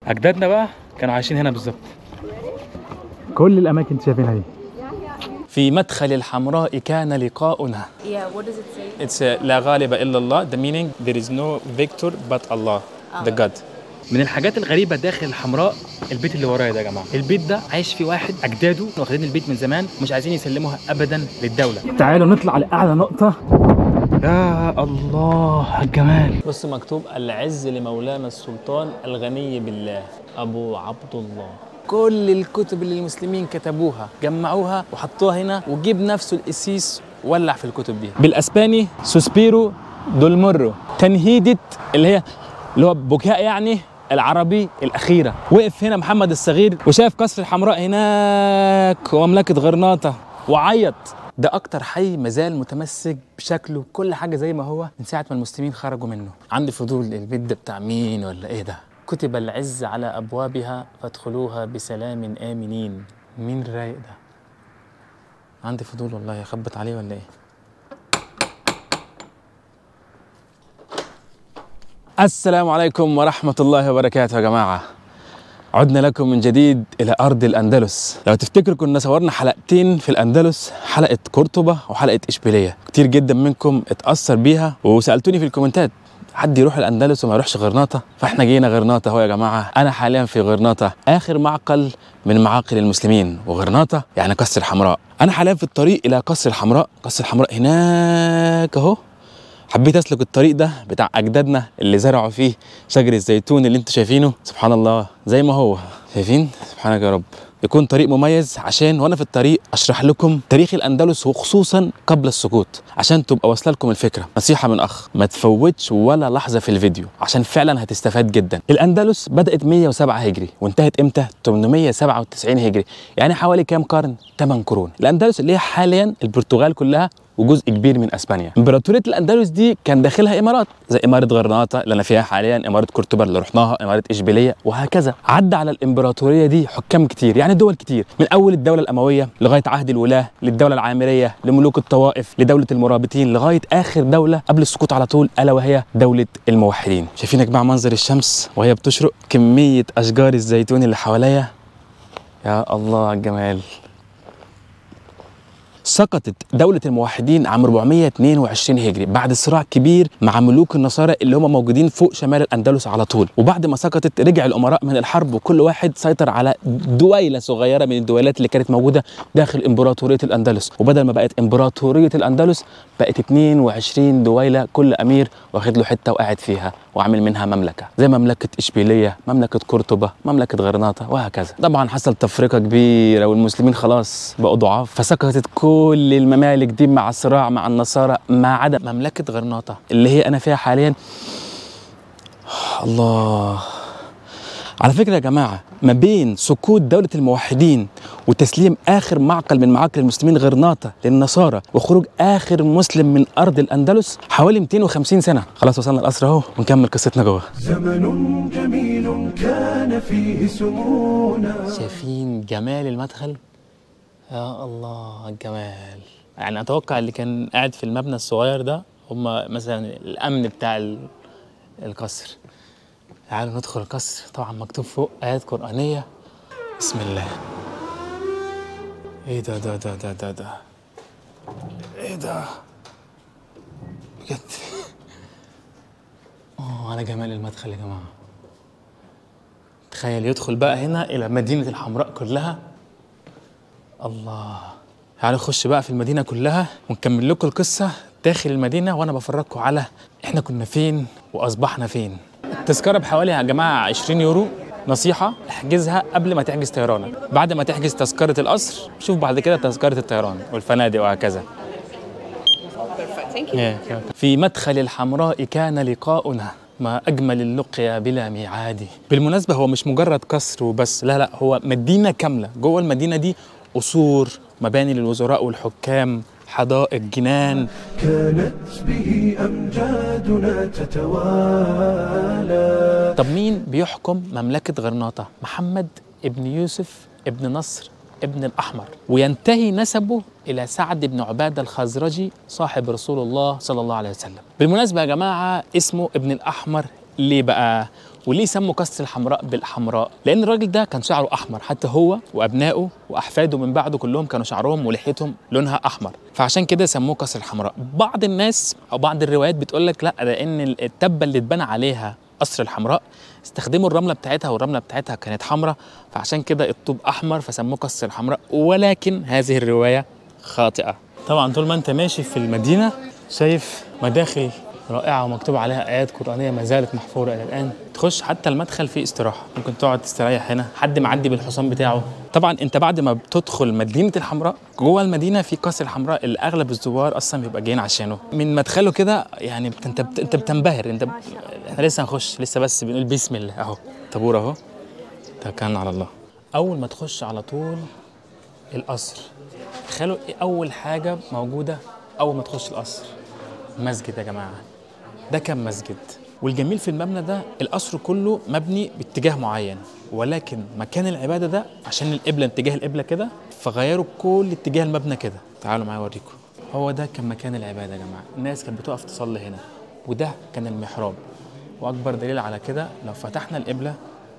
اجدادنا بقى كانوا عايشين هنا بالظبط كل الاماكن انت شايفينها دي في مدخل الحمراء كان لقاؤنا Yeah, what does it say? It's uh, لا غالب إلا الله the meaning there is no victor but Allah the God من الحاجات الغريبة داخل الحمراء البيت اللي ورايا ده يا جماعة البيت ده عايش فيه واحد أجداده واخدين البيت من زمان مش عايزين يسلموها أبدا للدولة تعالوا نطلع لأعلى نقطة يا الله على الجمال بص مكتوب العز لمولانا السلطان الغني بالله أبو عبد الله كل الكتب اللي المسلمين كتبوها جمعوها وحطوها هنا وجيب نفسه القسيس ولع في الكتب دي بالاسباني سوسبيرو دولمورو تنهيدة اللي هي اللي هو بكاء يعني العربي الأخيرة وقف هنا محمد الصغير وشاف قصر الحمراء هناك ومملكة غرناطة وعيط ده أكتر حي مازال متمسك بشكله كل حاجة زي ما هو من ساعة ما المسلمين خرجوا منه عندي فضول البيت ده بتاع مين ولا إيه ده كتب العز على أبوابها فادخلوها بسلام آمنين مين الرايق ده عندي فضول والله أخبط عليه ولا إيه السلام عليكم ورحمة الله وبركاته يا جماعة عدنا لكم من جديد إلى أرض الأندلس لو تفتكروا كنا صورنا حلقتين في الأندلس حلقة قرطبة وحلقة إشبيلية كتير جدا منكم اتأثر بيها وسألتوني في الكومنتات حد يروح الأندلس وما يروحش غرناطة فإحنا جينا غرناطة أهو يا جماعة أنا حاليا في غرناطة آخر معقل من معاقل المسلمين وغرناطة يعني قصر الحمراء أنا حاليا في الطريق إلى قصر الحمراء قصر الحمراء هناك أهو حبيت اسلك الطريق ده بتاع اجدادنا اللي زرعوا فيه شجر الزيتون اللي انتوا شايفينه سبحان الله زي ما هو شايفين سبحانك يا رب يكون طريق مميز عشان وانا في الطريق اشرح لكم تاريخ الاندلس وخصوصا قبل السقوط عشان تبقى واصله لكم الفكره نصيحه من اخ ما تفوتش ولا لحظه في الفيديو عشان فعلا هتستفاد جدا الاندلس بدات 107 هجري وانتهت امتى 897 هجري يعني حوالي كام قرن 8 قرون الاندلس اللي هي حاليا البرتغال كلها وجزء كبير من اسبانيا امبراطوريه الاندلس دي كان داخلها امارات زي اماره غرناطه اللي انا فيها حاليا اماره قرطبه اللي رحناها اماره اشبيليه وهكذا عدى على الامبراطوريه دي حكام كتير يعني دول كتير من اول الدوله الامويه لغايه عهد الولاه للدوله العامريه لملوك الطوائف لدوله المرابطين لغايه اخر دوله قبل السقوط على طول الا وهي دوله الموحدين شايفين يا جماعه منظر الشمس وهي بتشرق كميه اشجار الزيتون اللي حواليا يا الله على الجمال سقطت دولة الموحدين عام 422 هجري بعد صراع كبير مع ملوك النصارى اللي هم موجودين فوق شمال الأندلس على طول وبعد ما سقطت رجع الأمراء من الحرب وكل واحد سيطر على دويلة صغيرة من الدويلات اللي كانت موجودة داخل إمبراطورية الأندلس وبدل ما بقت إمبراطورية الأندلس بقت 22 دويلة كل أمير واخد له حتة وقاعد فيها وعامل منها مملكة زي مملكة إشبيلية مملكة قرطبة مملكة غرناطة وهكذا طبعا حصل تفرقة كبيرة والمسلمين خلاص بقوا ضعاف فسقطت كل الممالك دي مع الصراع مع النصارى ما عدا مملكة غرناطة اللي هي أنا فيها حاليا الله على فكرة يا جماعة ما بين سقوط دولة الموحدين وتسليم آخر معقل من معاقل المسلمين غرناطة للنصارى وخروج آخر مسلم من أرض الأندلس حوالي 250 سنة خلاص وصلنا القصر أهو ونكمل قصتنا جوه زمن جميل كان فيه سمونا شايفين جمال المدخل يا الله على الجمال يعني اتوقع اللي كان قاعد في المبنى الصغير ده هم مثلا الامن بتاع ال- القصر تعالوا ندخل القصر طبعا مكتوب فوق ايات قرانيه بسم الله ايه ده ده ده ده ده ده ايه ده بجد اه على جمال المدخل يا جماعه تخيل يدخل بقى هنا الى مدينه الحمراء كلها الله تعالوا نخش بقى في المدينه كلها ونكمل لكم القصه داخل المدينه وانا بفرجكم على احنا كنا فين واصبحنا فين التذكره بحوالي يا جماعه 20 يورو نصيحة احجزها قبل ما تحجز طيرانك بعد ما تحجز تذكرة القصر شوف بعد كده تذكرة الطيران والفنادق وهكذا في مدخل الحمراء كان لقاؤنا ما أجمل اللقيا بلا ميعاد بالمناسبة هو مش مجرد قصر وبس لا لا هو مدينة كاملة جوه المدينة دي قصور مباني للوزراء والحكام حدائق جنان كانت به أمجادنا تتوالى طب مين بيحكم مملكة غرناطة؟ محمد ابن يوسف ابن نصر ابن الأحمر وينتهي نسبه إلى سعد بن عبادة الخزرجي صاحب رسول الله صلى الله عليه وسلم بالمناسبة يا جماعة اسمه ابن الأحمر ليه بقى؟ وليه سموا قصر الحمراء بالحمراء لان الراجل ده كان شعره احمر حتى هو وابنائه واحفاده من بعده كلهم كانوا شعرهم ولحيتهم لونها احمر فعشان كده سموه قصر الحمراء بعض الناس او بعض الروايات بتقول لك لا ده ان التبه اللي اتبنى عليها قصر الحمراء استخدموا الرمله بتاعتها والرمله بتاعتها كانت حمراء فعشان كده الطوب احمر فسموه قصر الحمراء ولكن هذه الروايه خاطئه طبعا طول ما انت ماشي في المدينه شايف مداخل رائعه ومكتوب عليها ايات قرانيه ما زالت محفوره الى الان تخش حتى المدخل فيه استراحه ممكن تقعد تستريح هنا حد معدي بالحصان بتاعه طبعا انت بعد ما بتدخل مدينه الحمراء جوه المدينه في قصر الحمراء اللي اغلب الزوار اصلا بيبقى جايين عشانه من مدخله كده يعني بت- انت بت- انت بتنبهر انت ب... احنا لسه هنخش لسه بس بنقول بسم الله اهو طابور اهو توكلنا على الله اول ما تخش على طول القصر تخيلوا ايه اول حاجه موجوده اول ما تخش القصر مسجد يا جماعه ده كان مسجد والجميل في المبنى ده القصر كله مبني باتجاه معين ولكن مكان العباده ده عشان القبله اتجاه القبله كده فغيروا كل اتجاه المبنى كده تعالوا معايا اوريكم هو ده كان مكان العباده يا جماعه الناس كانت بتقف تصلي هنا وده كان المحراب واكبر دليل على كده لو فتحنا القبله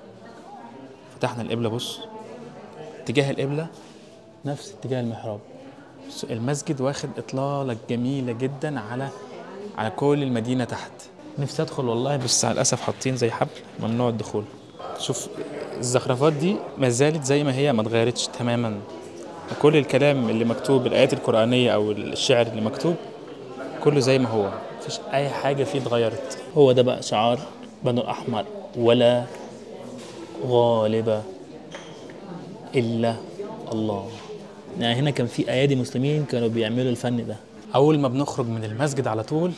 فتحنا القبله بص اتجاه القبله نفس اتجاه المحراب بص، المسجد واخد اطلاله جميله جدا على على كل المدينه تحت نفسي ادخل والله بس على الاسف حاطين زي حبل ممنوع الدخول شوف الزخرفات دي ما زالت زي ما هي ما اتغيرتش تماما كل الكلام اللي مكتوب الايات القرانيه او الشعر اللي مكتوب كله زي ما هو مفيش اي حاجه فيه اتغيرت هو ده بقى شعار بنو الاحمر ولا غالب الا الله يعني هنا كان في ايادي مسلمين كانوا بيعملوا الفن ده اول ما بنخرج من المسجد على طول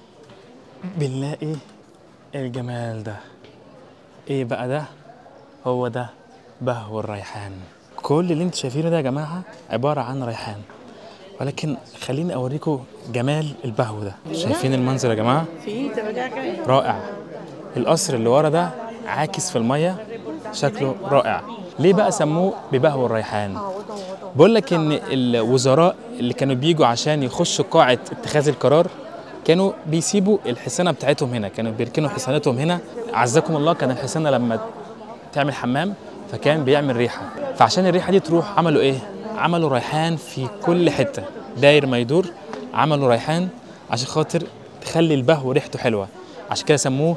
بنلاقي الجمال ده ايه بقى ده هو ده بهو الريحان كل اللي انتوا شايفينه ده يا جماعه عباره عن ريحان ولكن خليني اوريكم جمال البهو ده شايفين المنظر يا جماعه رائع القصر اللي ورا ده عاكس في الميه شكله رائع ليه بقى سموه ببهو الريحان بقول لك ان الوزراء اللي كانوا بيجوا عشان يخشوا قاعه اتخاذ القرار كانوا بيسيبوا الحصانه بتاعتهم هنا كانوا بيركنوا حصانتهم هنا عزكم الله كان الحصانه لما تعمل حمام فكان بيعمل ريحه فعشان الريحه دي تروح عملوا ايه عملوا ريحان في كل حته داير ما يدور عملوا ريحان عشان خاطر تخلي البهو ريحته حلوه عشان كده سموه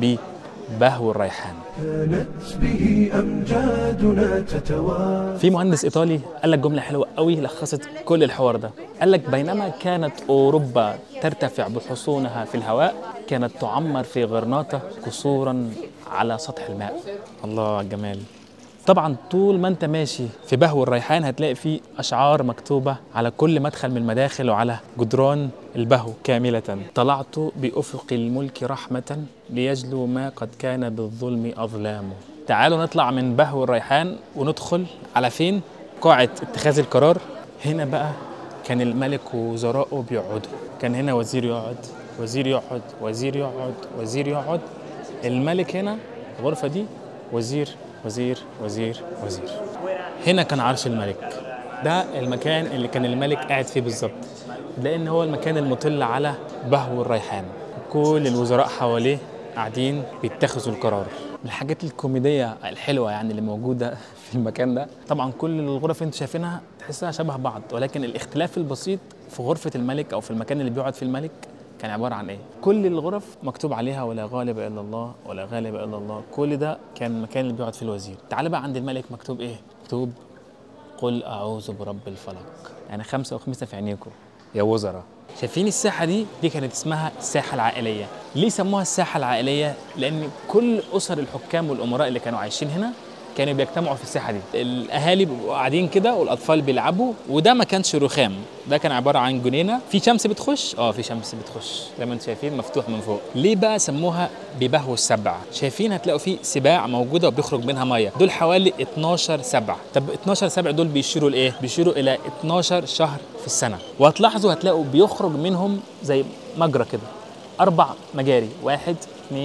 ببهو الريحان كانت به أمجادنا تتوالى في مهندس ايطالي قال لك جمله حلوه قوي لخصت كل الحوار ده قال لك بينما كانت اوروبا ترتفع بحصونها في الهواء كانت تعمر في غرناطه قصورا على سطح الماء الله على الجمال طبعا طول ما انت ماشي في بهو الريحان هتلاقي فيه اشعار مكتوبه على كل مدخل من المداخل وعلى جدران البهو كامله طلعت بافق الملك رحمه ليجلو ما قد كان بالظلم اظلامه تعالوا نطلع من بهو الريحان وندخل على فين قاعه اتخاذ القرار هنا بقى كان الملك ووزراءه بيقعدوا كان هنا وزير يقعد وزير يقعد وزير يقعد وزير يقعد الملك هنا الغرفه دي وزير وزير وزير وزير هنا كان عرش الملك ده المكان اللي كان الملك قاعد فيه بالظبط لان هو المكان المطل على بهو الريحان كل الوزراء حواليه قاعدين بيتخذوا القرار من الحاجات الكوميديه الحلوه يعني اللي موجوده في المكان ده طبعا كل الغرف اللي انتوا شايفينها تحسها شبه بعض ولكن الاختلاف البسيط في غرفه الملك او في المكان اللي بيقعد فيه الملك كان عباره عن ايه؟ كل الغرف مكتوب عليها ولا غالب الا الله ولا غالب الا الله، كل ده كان المكان اللي بيقعد فيه الوزير. تعال بقى عند الملك مكتوب ايه؟ مكتوب قل اعوذ برب الفلق، يعني خمسه وخمسه في عينيكم يا وزراء. شايفين الساحه دي؟ دي كانت اسمها الساحه العائليه. ليه سموها الساحه العائليه؟ لان كل اسر الحكام والامراء اللي كانوا عايشين هنا كانوا بيجتمعوا في الساحه دي الاهالي بيبقوا قاعدين كده والاطفال بيلعبوا وده ما كانش رخام ده كان عباره عن جنينه في شمس بتخش اه في شمس بتخش زي ما انتم شايفين مفتوح من فوق ليه بقى سموها ببهو السبع شايفين هتلاقوا في سباع موجوده وبيخرج منها ميه دول حوالي 12 سبع طب 12 سبع دول بيشيروا لايه بيشيروا الى 12 شهر في السنه وهتلاحظوا هتلاقوا بيخرج منهم زي مجرى كده اربع مجاري واحد اثنين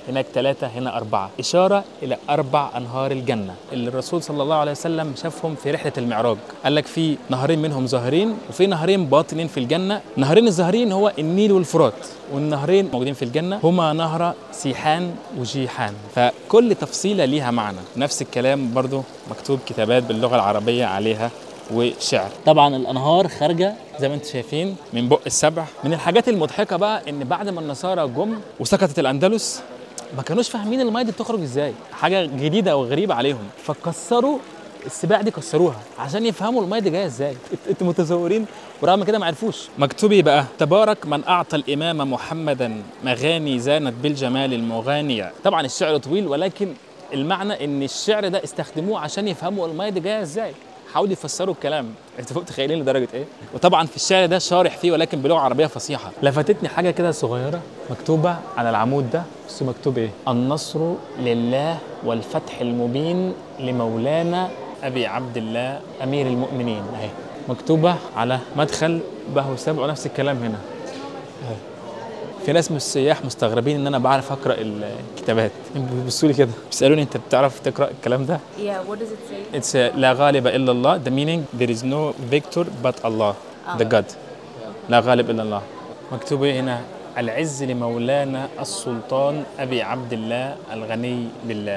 هناك ثلاثة هنا أربعة إشارة إلى أربع أنهار الجنة اللي الرسول صلى الله عليه وسلم شافهم في رحلة المعراج قال لك في نهرين منهم ظاهرين وفي نهرين باطنين في الجنة نهرين الظاهرين هو النيل والفرات والنهرين موجودين في الجنة هما نهر سيحان وجيحان فكل تفصيلة ليها معنى نفس الكلام برضو مكتوب كتابات باللغة العربية عليها وشعر طبعا الانهار خارجه زي ما انتم شايفين من بق السبع من الحاجات المضحكه بقى ان بعد ما النصارى جم وسقطت الاندلس ما كانوش فاهمين الميه دي بتخرج ازاي حاجه جديده وغريبه عليهم فكسروا السباع دي كسروها عشان يفهموا الميه دي جايه ازاي إنت- انتوا متصورين ورغم كده ما عرفوش مكتوب ايه بقى تبارك من اعطى الامام محمدا مغاني زانت بالجمال المغانيه طبعا الشعر طويل ولكن المعنى ان الشعر ده استخدموه عشان يفهموا الميه دي جايه ازاي حاولوا يفسروا الكلام انتوا فوق متخيلين لدرجه ايه وطبعا في الشعر ده شارح فيه ولكن بلغه عربيه فصيحه لفتتني حاجه كده صغيره مكتوبه على العمود ده بس مكتوب ايه النصر لله والفتح المبين لمولانا ابي عبد الله امير المؤمنين اهي مكتوبه على مدخل بهو سبع ونفس الكلام هنا اهي. في ناس من السياح مستغربين ان انا بعرف اقرا الكتابات بيبصوا لي كده بيسالوني انت بتعرف تقرا الكلام ده Yeah, what does it say? It's uh, لا غالب إلا الله the meaning there is no victor but Allah the God لا غالب إلا الله مكتوب إيه هنا العز لمولانا السلطان أبي عبد الله الغني بالله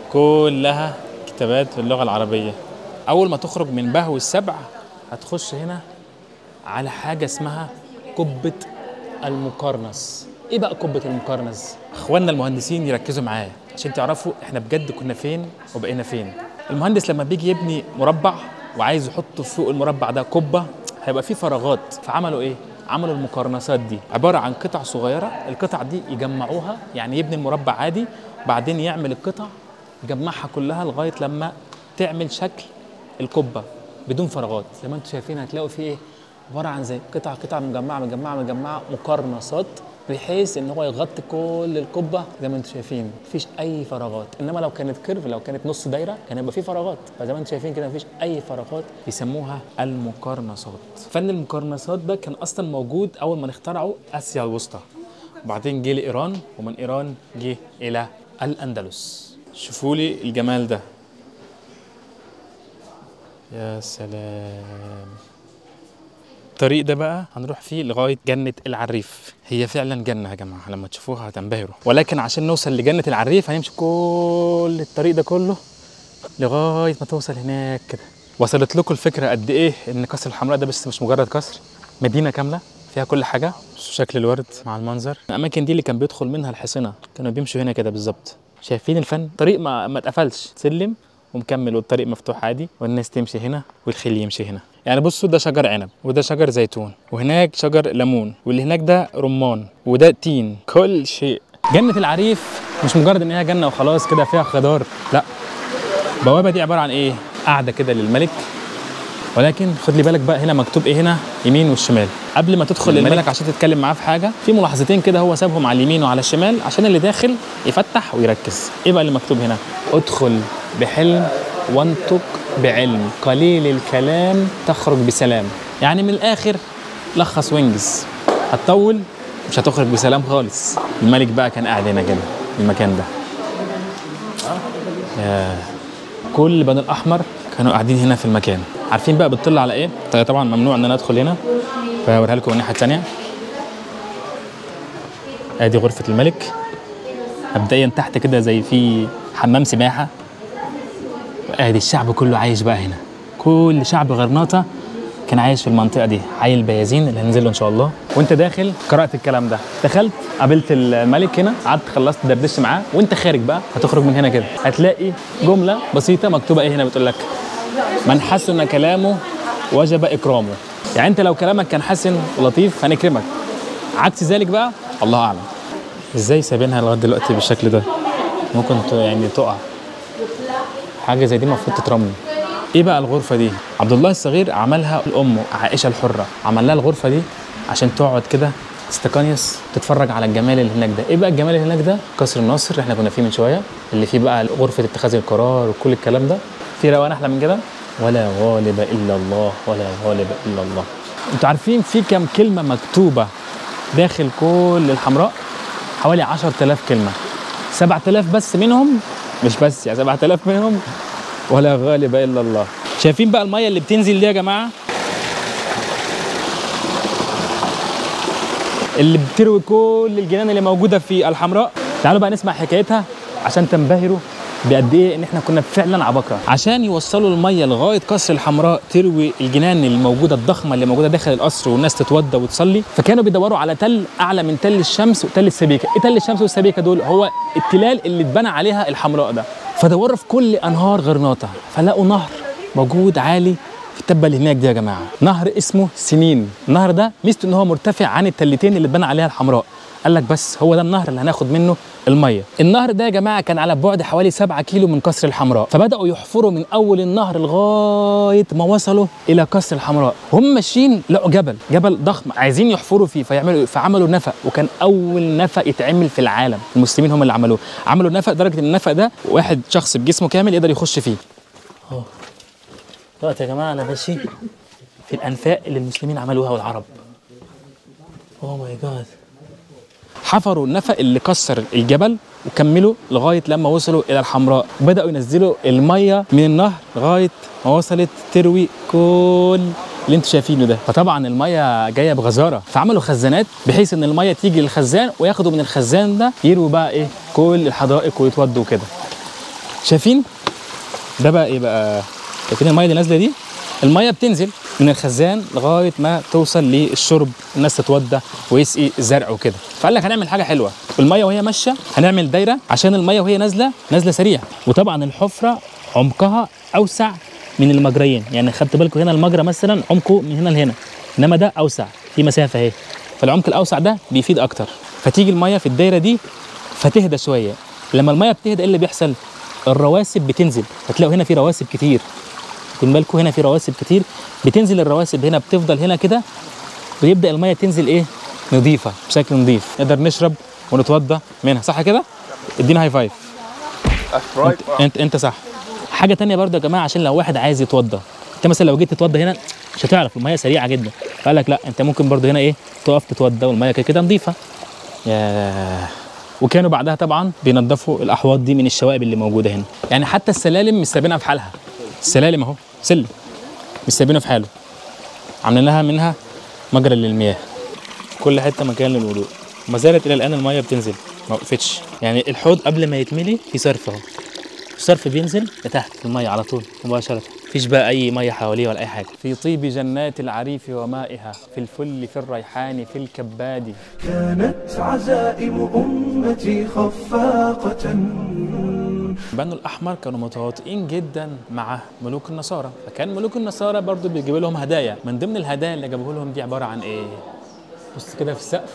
كلها كتابات باللغة العربية أول ما تخرج من بهو السبع هتخش هنا على حاجة اسمها قبة المقرنس ايه بقى قبة المقرنس؟ اخواننا المهندسين يركزوا معايا عشان تعرفوا احنا بجد كنا فين وبقينا فين المهندس لما بيجي يبني مربع وعايز يحط فوق المربع ده قبة هيبقى فيه فراغات فعملوا ايه؟ عملوا المقرنسات دي عبارة عن قطع صغيرة القطع دي يجمعوها يعني يبني المربع عادي بعدين يعمل القطع يجمعها كلها لغاية لما تعمل شكل القبة بدون فراغات زي ما انتم شايفين هتلاقوا فيه ايه عباره عن زي قطع قطع مجمعه مجمعه مجمعه مقرنصات بحيث ان هو يغطي كل القبه زي ما انتم شايفين مفيش اي فراغات انما لو كانت كيرف لو كانت نص دايره كان يبقى فيه فراغات فزي ما انتم شايفين كده مفيش اي فراغات يسموها المقرنصات فن المقرنصات ده كان اصلا موجود اول ما اخترعوا اسيا الوسطى وبعدين جه لايران ومن ايران جه الى الاندلس شوفوا لي الجمال ده يا سلام الطريق ده بقى هنروح فيه لغايه جنه العريف هي فعلا جنه يا جماعه لما تشوفوها هتنبهروا ولكن عشان نوصل لجنه العريف هنمشي كل الطريق ده كله لغايه ما توصل هناك كده وصلت لكم الفكره قد ايه ان قصر الحمراء ده بس مش مجرد قصر مدينه كامله فيها كل حاجه شكل الورد مع المنظر الاماكن دي اللي كان بيدخل منها الحصنه كانوا بيمشوا هنا كده بالظبط شايفين الفن طريق ما ما اتقفلش سلم ومكمل والطريق مفتوح عادي والناس تمشي هنا والخيل يمشي هنا يعني بصوا ده شجر عنب وده شجر زيتون وهناك شجر ليمون واللي هناك ده رمان وده تين كل شيء جنة العريف مش مجرد ان هي جنة وخلاص كده فيها خضار لا البوابة دي عبارة عن ايه قاعدة كده للملك ولكن خد لي بالك بقى هنا مكتوب ايه هنا يمين والشمال قبل ما تدخل للملك عشان تتكلم معاه في حاجه في ملاحظتين كده هو سابهم على اليمين وعلى الشمال عشان اللي داخل يفتح ويركز ايه بقى اللي مكتوب هنا ادخل بحلم وانطق بعلم قليل الكلام تخرج بسلام يعني من الاخر لخص وانجز هتطول مش هتخرج بسلام خالص الملك بقى كان قاعد هنا كده في المكان ده ياه. كل بني الاحمر كانوا قاعدين هنا في المكان عارفين بقى بتطل على ايه طيب طبعا ممنوع ان انا ادخل هنا فهوريها لكم من الناحيه الثانيه ادي غرفه الملك مبدئيا تحت كده زي في حمام سباحه ادي الشعب كله عايش بقى هنا كل شعب غرناطه كان عايش في المنطقه دي حي البيازين اللي هننزل له ان شاء الله وانت داخل قرات الكلام ده دخلت قابلت الملك هنا قعدت خلصت دردشت معاه وانت خارج بقى هتخرج من هنا كده هتلاقي جمله بسيطه مكتوبه ايه هنا بتقول لك من حسن كلامه وجب اكرامه يعني انت لو كلامك كان حسن ولطيف هنكرمك عكس ذلك بقى الله اعلم ازاي سايبينها لغايه دلوقتي بالشكل ده ممكن ت- يعني تقع حاجه زي دي المفروض تترمم ايه بقى الغرفه دي عبد الله الصغير عملها لامه عائشه الحره عمل لها الغرفه دي عشان تقعد كده تستقنيس تتفرج على الجمال اللي هناك ده ايه بقى الجمال اللي هناك ده قصر الناصر اللي احنا كنا فيه من شويه اللي فيه بقى غرفه اتخاذ القرار وكل الكلام ده في روقان احلى من كده ولا غالب الا الله ولا غالب الا الله انتوا عارفين في كام كلمه مكتوبه داخل كل الحمراء حوالي 10000 كلمه 7000 بس منهم مش بس يعني 7000 منهم ولا غالب الا الله شايفين بقى الميه اللي بتنزل دي يا جماعه اللي بتروي كل الجنان اللي موجوده في الحمراء تعالوا بقى نسمع حكايتها عشان تنبهروا بقد ايه ان احنا كنا فعلا عباقره عشان يوصلوا الميه لغايه قصر الحمراء تروي الجنان الموجوده الضخمه اللي موجوده داخل القصر والناس تتوضى وتصلي فكانوا بيدوروا على تل اعلى من تل الشمس وتل السبيكه ايه تل الشمس والسبيكه دول هو التلال اللي اتبنى عليها الحمراء ده فدوروا في كل انهار غرناطه فلقوا نهر موجود عالي في التبه اللي هناك دي يا جماعه نهر اسمه سنين النهر ده ميزته ان هو مرتفع عن التلتين اللي اتبنى عليها الحمراء قال لك بس هو ده النهر اللي هناخد منه الميه النهر ده يا جماعه كان على بعد حوالي 7 كيلو من قصر الحمراء فبداوا يحفروا من اول النهر لغايه ما وصلوا الى قصر الحمراء هم ماشيين لقوا جبل جبل ضخم عايزين يحفروا فيه فيعملوا إيه؟ فعملوا نفق وكان اول نفق يتعمل في العالم المسلمين هم اللي عملوه عملوا نفق لدرجه ان النفق ده واحد شخص بجسمه كامل يقدر يخش فيه دلوقتي يا جماعه انا ماشي في الانفاق اللي المسلمين عملوها والعرب اوه ماي جاد حفروا النفق اللي كسر الجبل وكملوا لغايه لما وصلوا الى الحمراء بداوا ينزلوا الميه من النهر لغايه ما وصلت تروي كل اللي انتوا شايفينه ده فطبعا الميه جايه بغزاره فعملوا خزانات بحيث ان الميه تيجي للخزان وياخدوا من الخزان ده يرووا بقى ايه كل الحدائق ويتودوا كده شايفين ده بقى ايه بقى شايفين الميه اللي نازله دي الميه بتنزل من الخزان لغايه ما توصل للشرب الناس تتوضى ويسقي الزرع وكده فقال لك هنعمل حاجه حلوه الميه وهي ماشيه هنعمل دايره عشان الميه وهي نازله نازله سريع وطبعا الحفره عمقها اوسع من المجريين يعني خدت بالكم هنا المجرى مثلا عمقه من هنا لهنا انما ده اوسع في مسافه اهي فالعمق الاوسع ده بيفيد اكتر فتيجي الميه في الدايره دي فتهدى شويه لما الميه بتهدى ايه اللي بيحصل الرواسب بتنزل هتلاقوا هنا في رواسب كتير خد بالكم هنا في رواسب كتير بتنزل الرواسب هنا بتفضل هنا كده ويبدا الميه تنزل ايه نظيفه بشكل نظيف نقدر نشرب ونتوضى منها صح كده ادينا هاي فايف انت, انت انت صح حاجه تانية برضه يا جماعه عشان لو واحد عايز يتوضى انت مثلا لو جيت تتوضى هنا مش هتعرف الميه سريعه جدا فقال لك لا انت ممكن برضه هنا ايه تقف تتوضى والميه كده كده نظيفه ياه وكانوا بعدها طبعا بينظفوا الاحواض دي من الشوائب اللي موجوده هنا يعني حتى السلالم مش سايبينها في حالها السلالم اهو سلم مش سايبينه في حاله عاملين لها منها مجرى للمياه كل حته مكان للوضوء ما زالت الى الان الميه بتنزل ما وقفتش يعني الحوض قبل ما يتملي في صرف اهو الصرف بينزل لتحت في الميه على طول مباشره مفيش بقى اي ميه حواليه ولا اي حاجه في طيب جنات العريف ومائها في الفل في الريحان في الكباد كانت عزائم أمتي خفاقة بنو الاحمر كانوا متواطئين جدا مع ملوك النصارى فكان ملوك النصارى برضو بيجيبوا لهم هدايا من ضمن الهدايا اللي جابوه لهم دي عباره عن ايه بص كده في السقف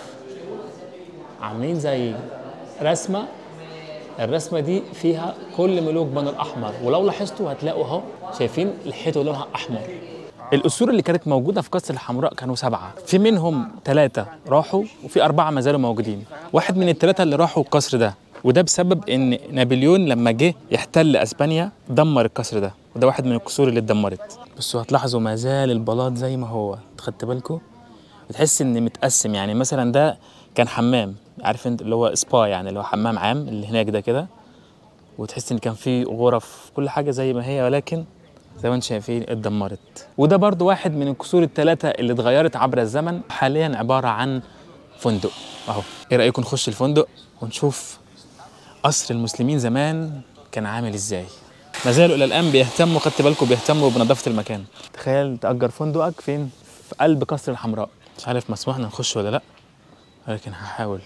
عاملين زي رسمه الرسمه دي فيها كل ملوك بنو الاحمر ولو لاحظتوا هتلاقوا اهو شايفين الحيطه لونها احمر الأسور اللي كانت موجودة في قصر الحمراء كانوا سبعة في منهم ثلاثة راحوا وفي أربعة ما زالوا موجودين واحد من الثلاثة اللي راحوا القصر ده وده بسبب ان نابليون لما جه يحتل اسبانيا دمر القصر ده وده واحد من القصور اللي اتدمرت بصوا هتلاحظوا ما زال البلاط زي ما هو خدت بالكم بتحس ان متقسم يعني مثلا ده كان حمام عارف انت اللي هو سبا يعني اللي هو حمام عام اللي هناك ده كده وتحس ان كان في غرف كل حاجه زي ما هي ولكن زي ما انتم شايفين اتدمرت وده برضو واحد من الكسور الثلاثه اللي اتغيرت عبر الزمن حاليا عباره عن فندق اهو ايه رايكم نخش الفندق ونشوف قصر المسلمين زمان كان عامل ازاي ما زالوا الى الان بيهتموا خدت بالكم بيهتموا بنظافه المكان تخيل تاجر فندقك فين في قلب قصر الحمراء مش عارف مسموح لنا نخش ولا لا ولكن هحاول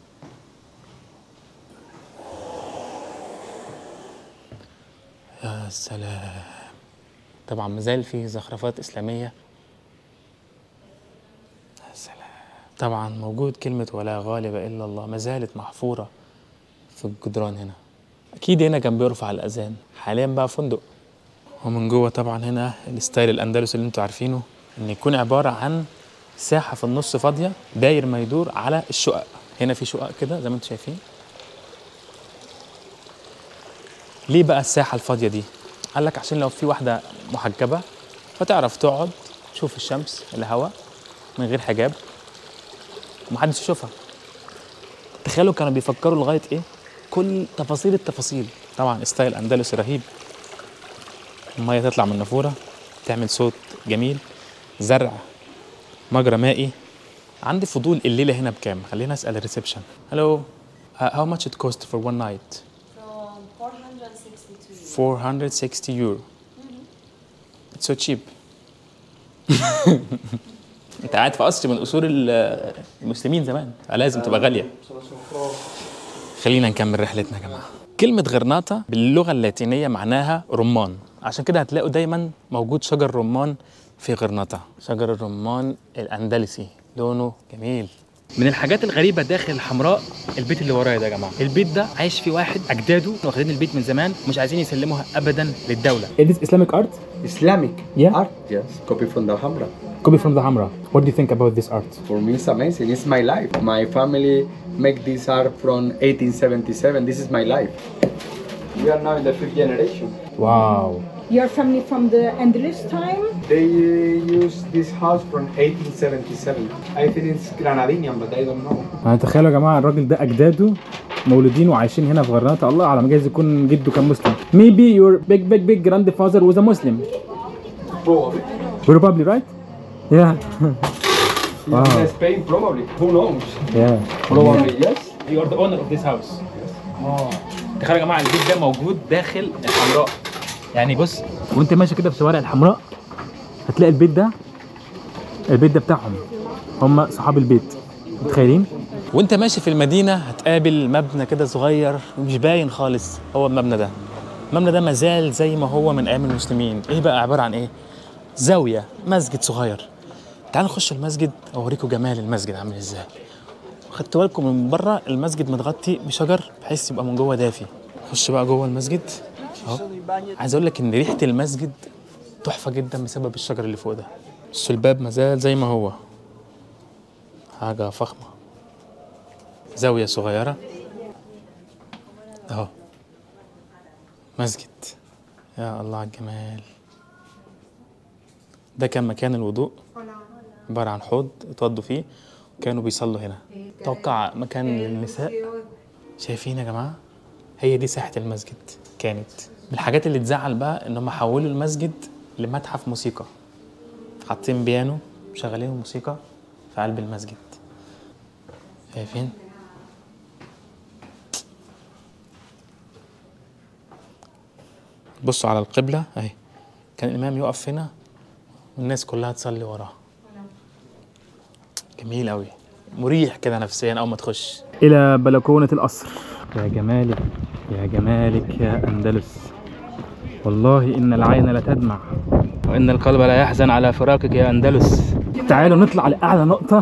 يا سلام طبعا ما زال فيه زخرفات اسلاميه يا سلام طبعا موجود كلمه ولا غالب الا الله ما زالت محفوره في الجدران هنا اكيد هنا كان بيرفع الاذان حاليا بقى فندق ومن جوه طبعا هنا الستايل الاندلسي اللي انتوا عارفينه ان يكون عباره عن ساحه في النص فاضيه داير ما يدور على الشقق هنا في شقق كده زي ما انتوا شايفين ليه بقى الساحه الفاضيه دي قال لك عشان لو في واحده محجبه فتعرف تقعد تشوف الشمس الهواء من غير حجاب ومحدش يشوفها تخيلوا كانوا بيفكروا لغايه ايه كل تفاصيل التفاصيل طبعا ستايل اندلسي رهيب الميه تطلع من النافوره تعمل صوت جميل زرع مجرى مائي عندي فضول الليله هنا بكام خلينا اسال الريسبشن هلو how much it cost for one night From 462 460 euro It's so cheap انت قاعد في قصر من قصور ال- المسلمين زمان لازم تبقى غاليه خلينا نكمل رحلتنا يا جماعه كلمة غرناطة باللغة اللاتينية معناها رمان عشان كده هتلاقوا دايما موجود شجر رمان في غرناطة شجر الرمان الأندلسي لونه جميل من الحاجات الغريبة داخل الحمراء البيت اللي ورايا ده يا جماعة البيت ده عايش فيه واحد أجداده واخدين البيت من زمان مش عايزين يسلموها أبدا للدولة It is Islamic art Islamic Yeah. art, yes, copy from the Alhambra. copy from the Hamra What do you think about this art? For me, it's amazing. It's my life. My family make this art from 1877. This is my life. We are now in the fifth generation. Wow Your family from the Andalus time? They uh, use this house from 1877. I think it's Granadinian, but I don't know. يعني تخيلوا يا جماعه الراجل ده اجداده مولودين وعايشين هنا في غرناطه الله اعلم جايز يكون جده كان مسلم maybe your big big big grandfather was a Muslim Probably. probably right yeah In Spain, probably. Who knows? yeah Probably, yes. you are the owner of this house اه تخيلوا يا جماعه البيت ده موجود داخل الحمراء يعني بص وانت ماشي كده في شوارع الحمراء هتلاقي البيت ده البيت ده بتاعهم هم صحاب البيت متخيلين وانت ماشي في المدينه هتقابل مبنى كده صغير مش باين خالص هو المبنى ده المبنى ده مازال زي ما هو من ايام المسلمين ايه بقى عباره عن ايه زاويه مسجد صغير تعالوا نخش المسجد اوريكم جمال المسجد عامل ازاي خدت بالكم من بره المسجد متغطي بشجر بحيث يبقى من جوه دافي خش بقى جوه المسجد اهو عايز اقول لك ان ريحه المسجد تحفه جدا بسبب الشجر اللي فوق ده بس الباب مازال زي ما هو حاجه فخمه زاويه صغيره اهو مسجد يا الله على الجمال ده كان مكان الوضوء عبارة عن حوض اتوضوا فيه كانوا بيصلوا هنا توقع مكان للنساء شايفين يا جماعة هي دي ساحة المسجد كانت من الحاجات اللي تزعل بقى ان هم حولوا المسجد لمتحف موسيقى حاطين بيانو مشغلين موسيقى في قلب المسجد شايفين بصوا على القبلة اهي كان الإمام يقف هنا والناس كلها تصلي وراه جميل قوي مريح كده نفسيا اول ما تخش الى بلكونه القصر يا جمالك يا جمالك يا اندلس والله ان العين لتدمع وان القلب لا يحزن على فراقك يا اندلس تعالوا نطلع لاعلى نقطه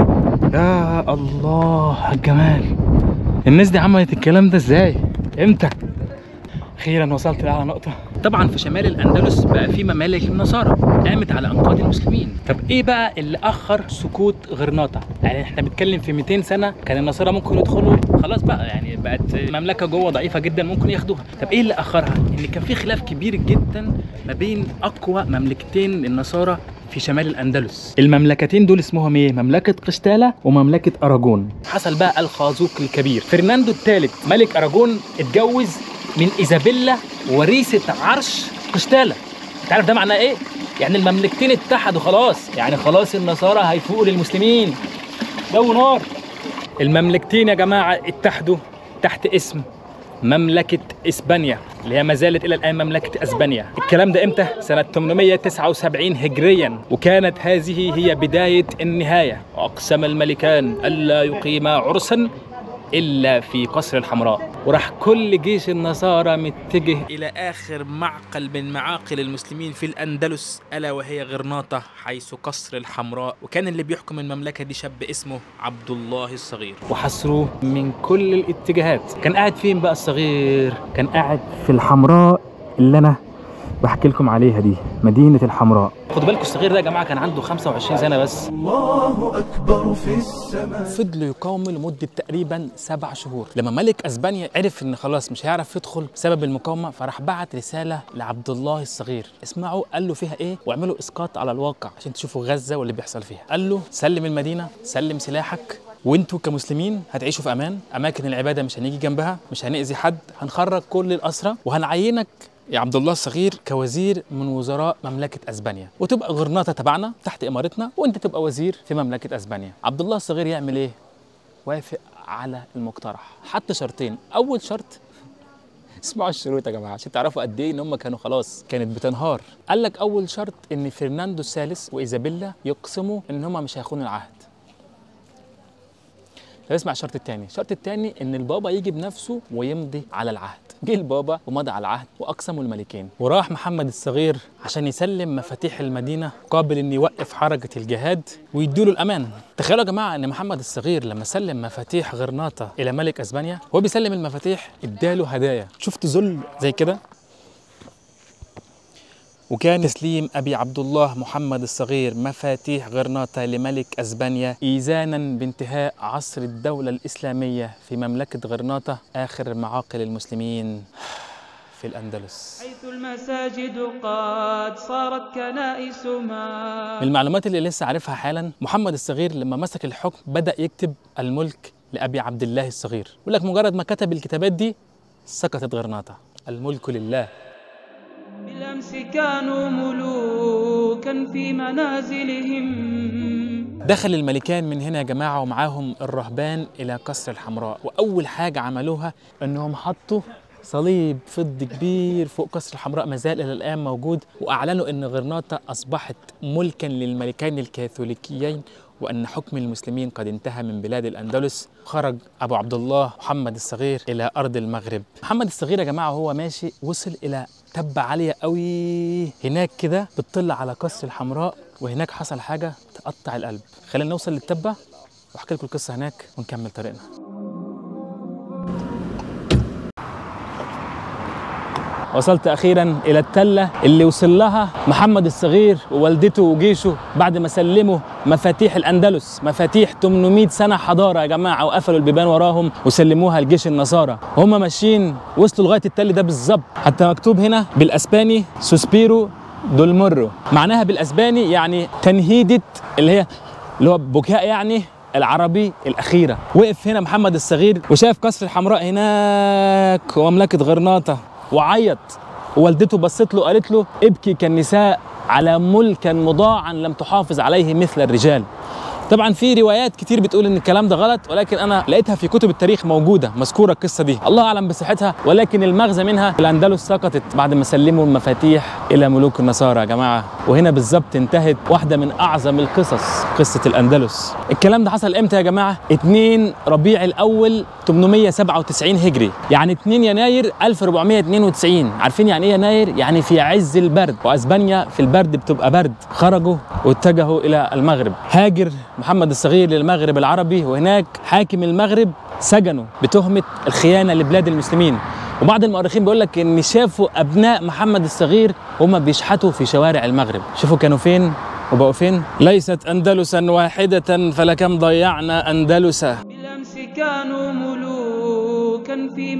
يا الله على الجمال الناس دي عملت الكلام ده ازاي امتى اخيرا وصلت لاعلى نقطه طبعا في شمال الاندلس بقى في ممالك النصارى قامت على انقاض المسلمين طب ايه بقى اللي اخر سقوط غرناطه يعني احنا بنتكلم في 200 سنه كان النصارى ممكن يدخلوا خلاص بقى يعني بقت مملكه جوه ضعيفه جدا ممكن ياخدوها طب ايه اللي اخرها ان كان في خلاف كبير جدا ما بين اقوى مملكتين النصارى في شمال الاندلس المملكتين دول اسمهم ايه مملكه قشتاله ومملكه اراجون حصل بقى الخازوق الكبير فرناندو الثالث ملك اراجون اتجوز من ايزابيلا وريثه عرش قشتاله انت عارف ده معناه ايه يعني المملكتين اتحدوا خلاص يعني خلاص النصارى هيفوقوا للمسلمين جو نار المملكتين يا جماعه اتحدوا تحت اسم مملكة إسبانيا اللي هي ما زالت إلى الآن مملكة أسبانيا الكلام ده إمتى؟ سنة 879 هجريا وكانت هذه هي بداية النهاية وأقسم الملكان ألا يقيما عرسا إلا في قصر الحمراء وراح كل جيش النصارى متجه إلى آخر معقل من معاقل المسلمين في الأندلس ألا وهي غرناطة حيث قصر الحمراء وكان اللي بيحكم المملكة دي شاب اسمه عبد الله الصغير وحصروه من كل الاتجاهات كان قاعد فين بقى الصغير كان قاعد في الحمراء اللي أنا بحكي لكم عليها دي مدينة الحمراء خدوا بالكم الصغير ده يا جماعة كان عنده 25 سنة بس الله أكبر في السماء فضلوا يقاوموا لمدة تقريبا سبع شهور لما ملك اسبانيا عرف ان خلاص مش هيعرف يدخل بسبب المقاومة فراح بعت رسالة لعبد الله الصغير اسمعوا قال له فيها ايه واعملوا اسقاط على الواقع عشان تشوفوا غزة واللي بيحصل فيها قال له سلم المدينة سلم سلاحك وانتوا كمسلمين هتعيشوا في امان اماكن العباده مش هنيجي جنبها مش هنأذي حد هنخرج كل الاسرى وهنعينك يا عبد الله الصغير كوزير من وزراء مملكه اسبانيا وتبقى غرناطه تبعنا تحت امارتنا وانت تبقى وزير في مملكه اسبانيا عبد الله الصغير يعمل ايه وافق على المقترح حط شرطين اول شرط اسمعوا الشروط يا جماعه عشان تعرفوا قد ايه ان هم كانوا خلاص كانت بتنهار قال لك اول شرط ان فرناندو الثالث وايزابيلا يقسموا ان هم مش هيخونوا العهد طب اسمع الشرط الثاني الشرط الثاني ان البابا يجي بنفسه ويمضي على العهد جه البابا ومضى على العهد واقسموا الملكين وراح محمد الصغير عشان يسلم مفاتيح المدينه قابل ان يوقف حركه الجهاد ويديله الامان تخيلوا يا جماعه ان محمد الصغير لما سلم مفاتيح غرناطه الى ملك اسبانيا هو بيسلم المفاتيح اداله هدايا شفت ذل زي كده وكان تسليم أبي عبد الله محمد الصغير مفاتيح غرناطة لملك أسبانيا إيزانا بانتهاء عصر الدولة الإسلامية في مملكة غرناطة آخر معاقل المسلمين في الأندلس حيث المساجد قد صارت كنائسها من المعلومات اللي لسه عارفها حالا محمد الصغير لما مسك الحكم بدأ يكتب الملك لأبي عبد الله الصغير يقول لك مجرد ما كتب الكتابات دي سقطت غرناطة الملك لله بالأمس كانوا ملوكا في منازلهم دخل الملكان من هنا يا جماعة ومعاهم الرهبان إلى قصر الحمراء وأول حاجة عملوها إنهم حطوا صليب فضي كبير فوق قصر الحمراء ما زال إلى الآن موجود وأعلنوا إن غرناطة أصبحت ملكا للملكين الكاثوليكيين وأن حكم المسلمين قد انتهى من بلاد الأندلس خرج أبو عبد الله محمد الصغير إلى أرض المغرب محمد الصغير يا جماعة وهو ماشي وصل إلى تبة عالية قوي هناك كده بتطل على قصر الحمراء وهناك حصل حاجة تقطع القلب خلينا نوصل للتبة واحكي لكم القصة هناك ونكمل طريقنا وصلت اخيرا الى التله اللي وصل لها محمد الصغير ووالدته وجيشه بعد ما سلموا مفاتيح الاندلس مفاتيح 800 سنه حضاره يا جماعه وقفلوا البيبان وراهم وسلموها لجيش النصارى وهم ماشيين وصلوا لغايه التل ده بالظبط حتى مكتوب هنا بالاسباني سوسبيرو دولمرو معناها بالاسباني يعني تنهيده اللي هي اللي هو بكاء يعني العربي الأخيرة وقف هنا محمد الصغير وشاف قصر الحمراء هناك ومملكة غرناطة وعيط ووالدته بصت له قالت له ابكي كالنساء على ملكا مضاعا لم تحافظ عليه مثل الرجال طبعا في روايات كتير بتقول ان الكلام ده غلط ولكن انا لقيتها في كتب التاريخ موجوده مذكوره القصه دي الله اعلم بصحتها ولكن المغزى منها الاندلس سقطت بعد ما سلموا المفاتيح الى ملوك النصارى يا جماعه وهنا بالظبط انتهت واحده من اعظم القصص قصه الاندلس الكلام ده حصل امتى يا جماعه 2 ربيع الاول 897 هجري يعني 2 يناير 1492 عارفين يعني ايه يناير يعني في عز البرد واسبانيا في البرد بتبقى برد خرجوا واتجهوا الى المغرب هاجر محمد الصغير للمغرب العربي وهناك حاكم المغرب سجنه بتهمه الخيانه لبلاد المسلمين وبعض المؤرخين بيقول لك ان شافوا ابناء محمد الصغير وهم بيشحتوا في شوارع المغرب شوفوا كانوا فين وبقوا فين ليست اندلسا واحده فلكم ضيعنا اندلسا بالأمس كانوا ملوكا في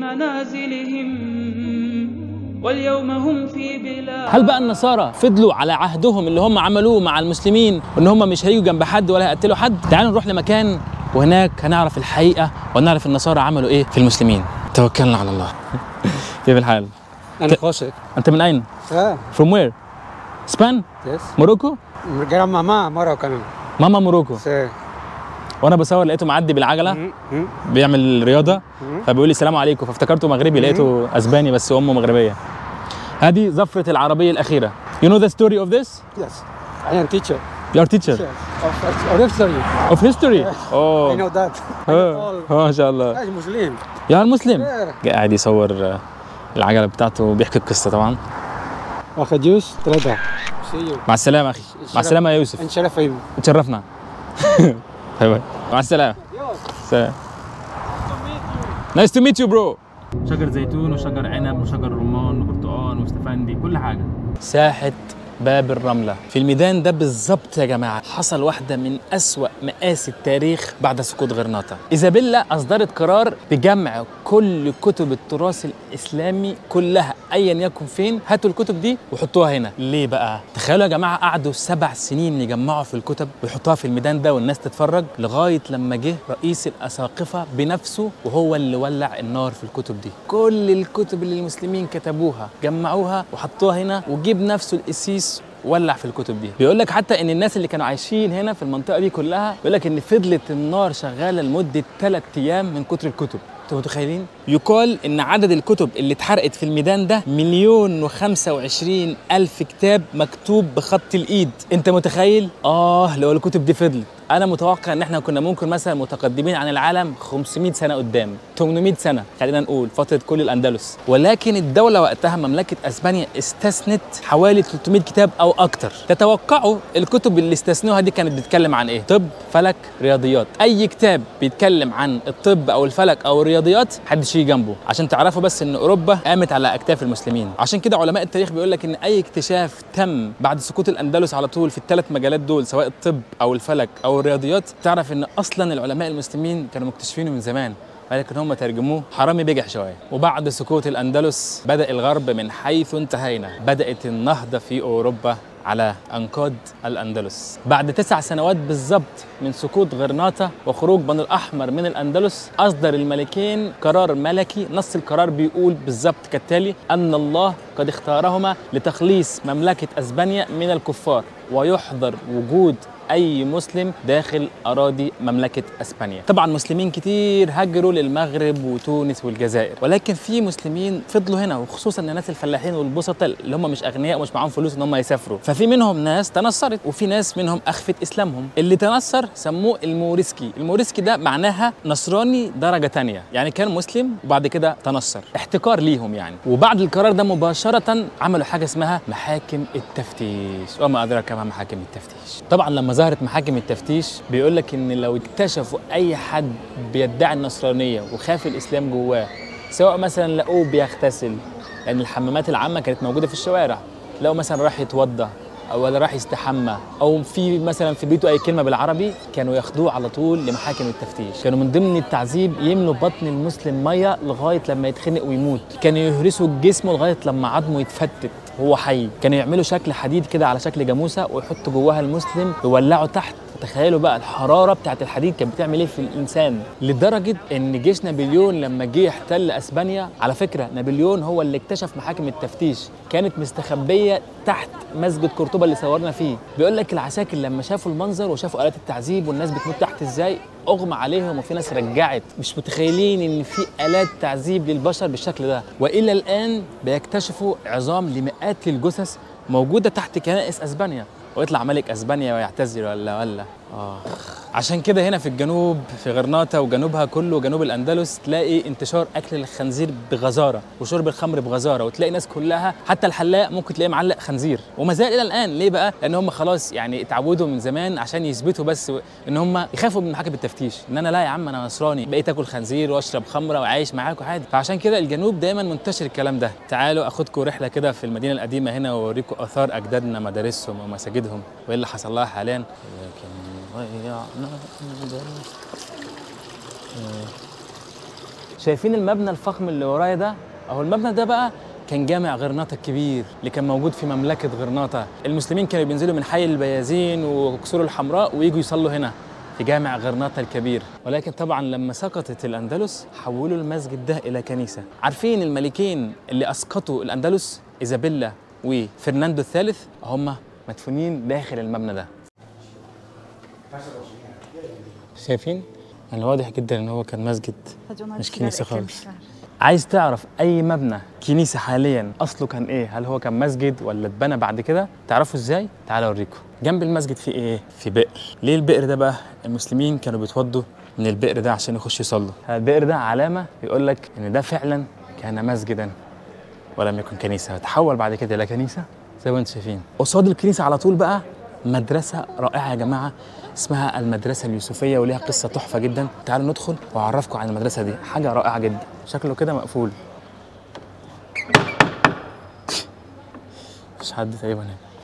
منازلهم واليوم هم في بلاد هل بقى النصارى فضلوا على عهدهم اللي هم عملوه مع المسلمين وان هم مش هيجوا جنب حد ولا هيقتلوا حد تعالوا نروح لمكان وهناك هنعرف الحقيقه ونعرف النصارى عملوا ايه في المسلمين توكلنا على الله كيف الحال أنا خاشق انت من اين اه from where اسبان يس موروكو جرى ماما مرة كمان ماما موروكو سي وانا بصور لقيته معدي بالعجله م- م- بيعمل رياضه مم. فبيقول لي السلام عليكم فافتكرته مغربي لقيته اسباني بس امه مغربيه هذه زفره العربيه الاخيره you know the story of this Yes I am teacher you are teacher of, of history of history oh I know that I know آه، all ما شاء الله أنا مسلم يا المسلم Yeah. قاعد يصور آه، العجله بتاعته وبيحكي القصه طبعا واخد جوز ثلاثة See you مع السلامه اخي مع السلامه يا يوسف انشرفين تشرفنا باي باي مع السلامه سلام نايس تو ميت يو برو شجر زيتون وشجر عنب وشجر رمان وبرتقال واستفندي كل حاجه ساحه باب الرملة في الميدان ده بالظبط يا جماعة حصل واحدة من أسوأ مآسي التاريخ بعد سقوط غرناطة إيزابيلا أصدرت قرار بجمع كل كتب التراث الاسلامي كلها ايا يكن فين هاتوا الكتب دي وحطوها هنا ليه بقى تخيلوا يا جماعه قعدوا سبع سنين يجمعوا في الكتب ويحطوها في الميدان ده والناس تتفرج لغايه لما جه رئيس الاساقفه بنفسه وهو اللي ولع النار في الكتب دي كل الكتب اللي المسلمين كتبوها جمعوها وحطوها هنا وجيب نفسه القسيس ولع في الكتب دي بيقول لك حتى ان الناس اللي كانوا عايشين هنا في المنطقه دي كلها بيقول لك ان فضلت النار شغاله لمده ثلاث ايام من كتر الكتب انتوا متخيلين؟ يقال ان عدد الكتب اللي اتحرقت في الميدان ده مليون وخمسة وعشرين الف كتاب مكتوب بخط الايد انت متخيل؟ اه لو الكتب دي فضلت انا متوقع ان احنا كنا ممكن مثلا متقدمين عن العالم 500 سنه قدام 800 سنه خلينا نقول فتره كل الاندلس ولكن الدوله وقتها مملكه اسبانيا استثنت حوالي 300 كتاب او اكتر تتوقعوا الكتب اللي استثنوها دي كانت بتتكلم عن ايه طب فلك رياضيات اي كتاب بيتكلم عن الطب او الفلك او الرياضيات محدش يجي جنبه عشان تعرفوا بس ان اوروبا قامت على اكتاف المسلمين عشان كده علماء التاريخ بيقول لك ان اي اكتشاف تم بعد سقوط الاندلس على طول في الثلاث مجالات دول سواء الطب او الفلك او الرياضيات تعرف ان اصلا العلماء المسلمين كانوا مكتشفينه من زمان ولكن هم ترجموه حرامي بجح شويه وبعد سقوط الاندلس بدا الغرب من حيث انتهينا بدات النهضه في اوروبا على انقاض الاندلس بعد تسع سنوات بالظبط من سقوط غرناطه وخروج بنو الاحمر من الاندلس اصدر الملكين قرار ملكي نص القرار بيقول بالظبط كالتالي ان الله قد اختارهما لتخليص مملكه اسبانيا من الكفار ويحظر وجود اي مسلم داخل اراضي مملكه اسبانيا طبعا مسلمين كتير هاجروا للمغرب وتونس والجزائر ولكن في مسلمين فضلوا هنا وخصوصا الناس الفلاحين والبسطاء اللي هم مش اغنياء ومش معاهم فلوس ان هم يسافروا ففي منهم ناس تنصرت وفي ناس منهم اخفت اسلامهم اللي تنصر سموه الموريسكي الموريسكي ده معناها نصراني درجه تانية يعني كان مسلم وبعد كده تنصر احتكار ليهم يعني وبعد القرار ده مباشره عملوا حاجه اسمها محاكم التفتيش وما ادراك ما محاكم التفتيش طبعا لما ظهرت محاكم التفتيش بيقول لك ان لو اكتشفوا اي حد بيدعي النصرانيه وخاف الاسلام جواه سواء مثلا لقوه بيغتسل لان الحمامات العامه كانت موجوده في الشوارع لو مثلا راح يتوضا او ولا راح يستحمى او في مثلا في بيته اي كلمه بالعربي كانوا ياخدوه على طول لمحاكم التفتيش كانوا من ضمن التعذيب يملوا بطن المسلم ميه لغايه لما يتخنق ويموت كانوا يهرسوا جسمه لغايه لما عظمه يتفتت وهو حي كانوا يعملوا شكل حديد كده على شكل جاموسه ويحطوا جواها المسلم يولعوا تحت تخيلوا بقى الحراره بتاعت الحديد كانت بتعمل ايه في الانسان لدرجه ان جيش نابليون لما جه احتل اسبانيا على فكره نابليون هو اللي اكتشف محاكم التفتيش كانت مستخبيه تحت مسجد قرطبه اللي صورنا فيه بيقول لك العساكر لما شافوا المنظر وشافوا الات التعذيب والناس بتموت تحت ازاي اغمى عليهم وفي ناس رجعت مش متخيلين ان في الات تعذيب للبشر بالشكل ده والى الان بيكتشفوا عظام لمئات الجثث موجوده تحت كنائس اسبانيا ويطلع ملك اسبانيا ويعتذر ولا ولا اه عشان كده هنا في الجنوب في غرناطه وجنوبها كله جنوب الاندلس تلاقي انتشار اكل الخنزير بغزاره وشرب الخمر بغزاره وتلاقي ناس كلها حتى الحلاق ممكن تلاقيه معلق خنزير وما زال الى الان ليه بقى لان هم خلاص يعني اتعودوا من زمان عشان يثبتوا بس ان هم يخافوا من محاكم التفتيش ان انا لا يا عم انا نصراني بقيت اكل خنزير واشرب خمره وعايش معاكم عادي فعشان كده الجنوب دايما منتشر الكلام ده تعالوا اخدكم رحله كده في المدينه القديمه هنا واوريكم اثار اجدادنا مدارسهم ومساجدهم وايه اللي حصل لها حاليا لكن ضيعنا شايفين المبنى الفخم اللي ورايا ده اهو المبنى ده بقى كان جامع غرناطة الكبير اللي كان موجود في مملكة غرناطة المسلمين كانوا بينزلوا من حي البيازين وكسور الحمراء ويجوا يصلوا هنا في جامع غرناطة الكبير ولكن طبعا لما سقطت الأندلس حولوا المسجد ده إلى كنيسة عارفين الملكين اللي أسقطوا الأندلس إيزابيلا وفرناندو الثالث هم مدفونين داخل المبنى ده شايفين؟ يعني واضح جدا ان هو كان مسجد مش كنيسه خالص عايز تعرف اي مبنى كنيسه حاليا اصله كان ايه هل هو كان مسجد ولا اتبنى بعد كده تعرفوا ازاي تعالوا اوريكم جنب المسجد في ايه في بئر ليه البئر ده بقى المسلمين كانوا بيتوضوا من البئر ده عشان يخشوا يصلوا البئر ده علامه يقول لك ان ده فعلا كان مسجدا ولم يكن كنيسه تحول بعد كده الى كنيسه زي ما انتم شايفين قصاد الكنيسه على طول بقى مدرسه رائعه يا جماعه اسمها المدرسة اليوسفية وليها قصة تحفة جدا تعالوا ندخل وأعرفكم عن المدرسة دي حاجة رائعة جدا شكله كده مقفول مش حد تقريبا هنا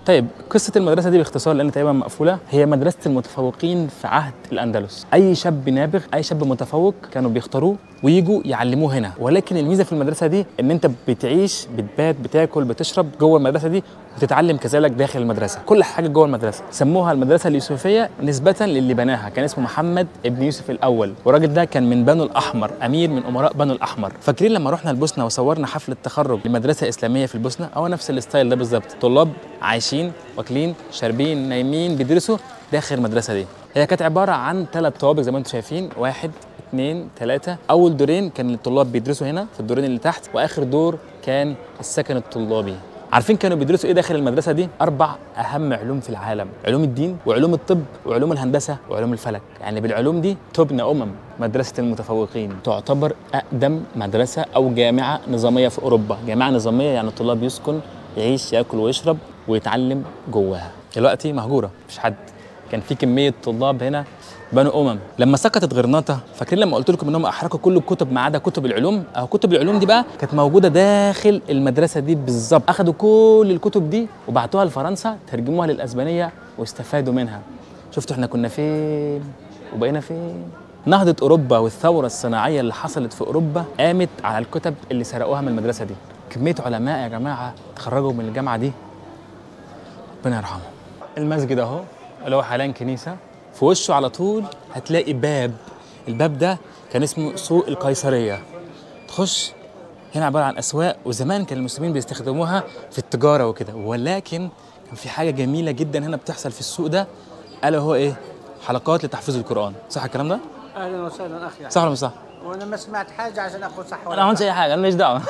طيب قصه المدرسه دي باختصار لان تقريبا مقفوله هي مدرسه المتفوقين في عهد الاندلس اي شاب نابغ اي شاب متفوق كانوا بيختاروه ويجوا يعلموه هنا ولكن الميزه في المدرسه دي ان انت بتعيش بتبات بتاكل بتشرب جوه المدرسه دي وتتعلم كذلك داخل المدرسه كل حاجه جوه المدرسه سموها المدرسه اليوسفيه نسبه للي بناها كان اسمه محمد ابن يوسف الاول والراجل ده كان من بنو الاحمر امير من امراء بنو الاحمر فاكرين لما رحنا البوسنه وصورنا حفله تخرج لمدرسه اسلاميه في البوسنه هو نفس الستايل ده بالظبط طلاب عايشين واكلين شاربين نايمين بيدرسوا داخل المدرسه دي هي كانت عباره عن ثلاث طوابق زي ما انتم شايفين واحد اثنين ثلاثة أول دورين كان الطلاب بيدرسوا هنا في الدورين اللي تحت وآخر دور كان السكن الطلابي عارفين كانوا بيدرسوا ايه داخل المدرسه دي اربع اهم علوم في العالم علوم الدين وعلوم الطب وعلوم الهندسه وعلوم الفلك يعني بالعلوم دي تبنى امم مدرسه المتفوقين تعتبر اقدم مدرسه او جامعه نظاميه في اوروبا جامعه نظاميه يعني الطلاب يسكن يعيش ياكل ويشرب ويتعلم جواها دلوقتي مهجوره مفيش حد كان في كميه طلاب هنا بنو امم لما سقطت غرناطه فاكرين لما قلت لكم انهم احرقوا كل الكتب ما عدا كتب العلوم او كتب العلوم دي بقى كانت موجوده داخل المدرسه دي بالظبط اخذوا كل الكتب دي وبعتوها لفرنسا ترجموها للاسبانيه واستفادوا منها شفتوا احنا كنا فين وبقينا فين نهضة أوروبا والثورة الصناعية اللي حصلت في أوروبا قامت على الكتب اللي سرقوها من المدرسة دي كمية علماء يا جماعة تخرجوا من الجامعة دي ربنا يرحمهم المسجد أهو اللي هو حاليا كنيسة في وشه على طول هتلاقي باب الباب ده كان اسمه سوق القيصرية تخش هنا عبارة عن أسواق وزمان كان المسلمين بيستخدموها في التجارة وكده ولكن كان في حاجة جميلة جدا هنا بتحصل في السوق ده ألا هو إيه؟ حلقات لتحفيظ القرآن صح الكلام ده؟ اهلا وسهلا اخي صح ولا مش صح؟ وانا ما سمعت حاجه عشان اقول صح انا ولا ما عملتش اي حاجه انا ماليش دعوه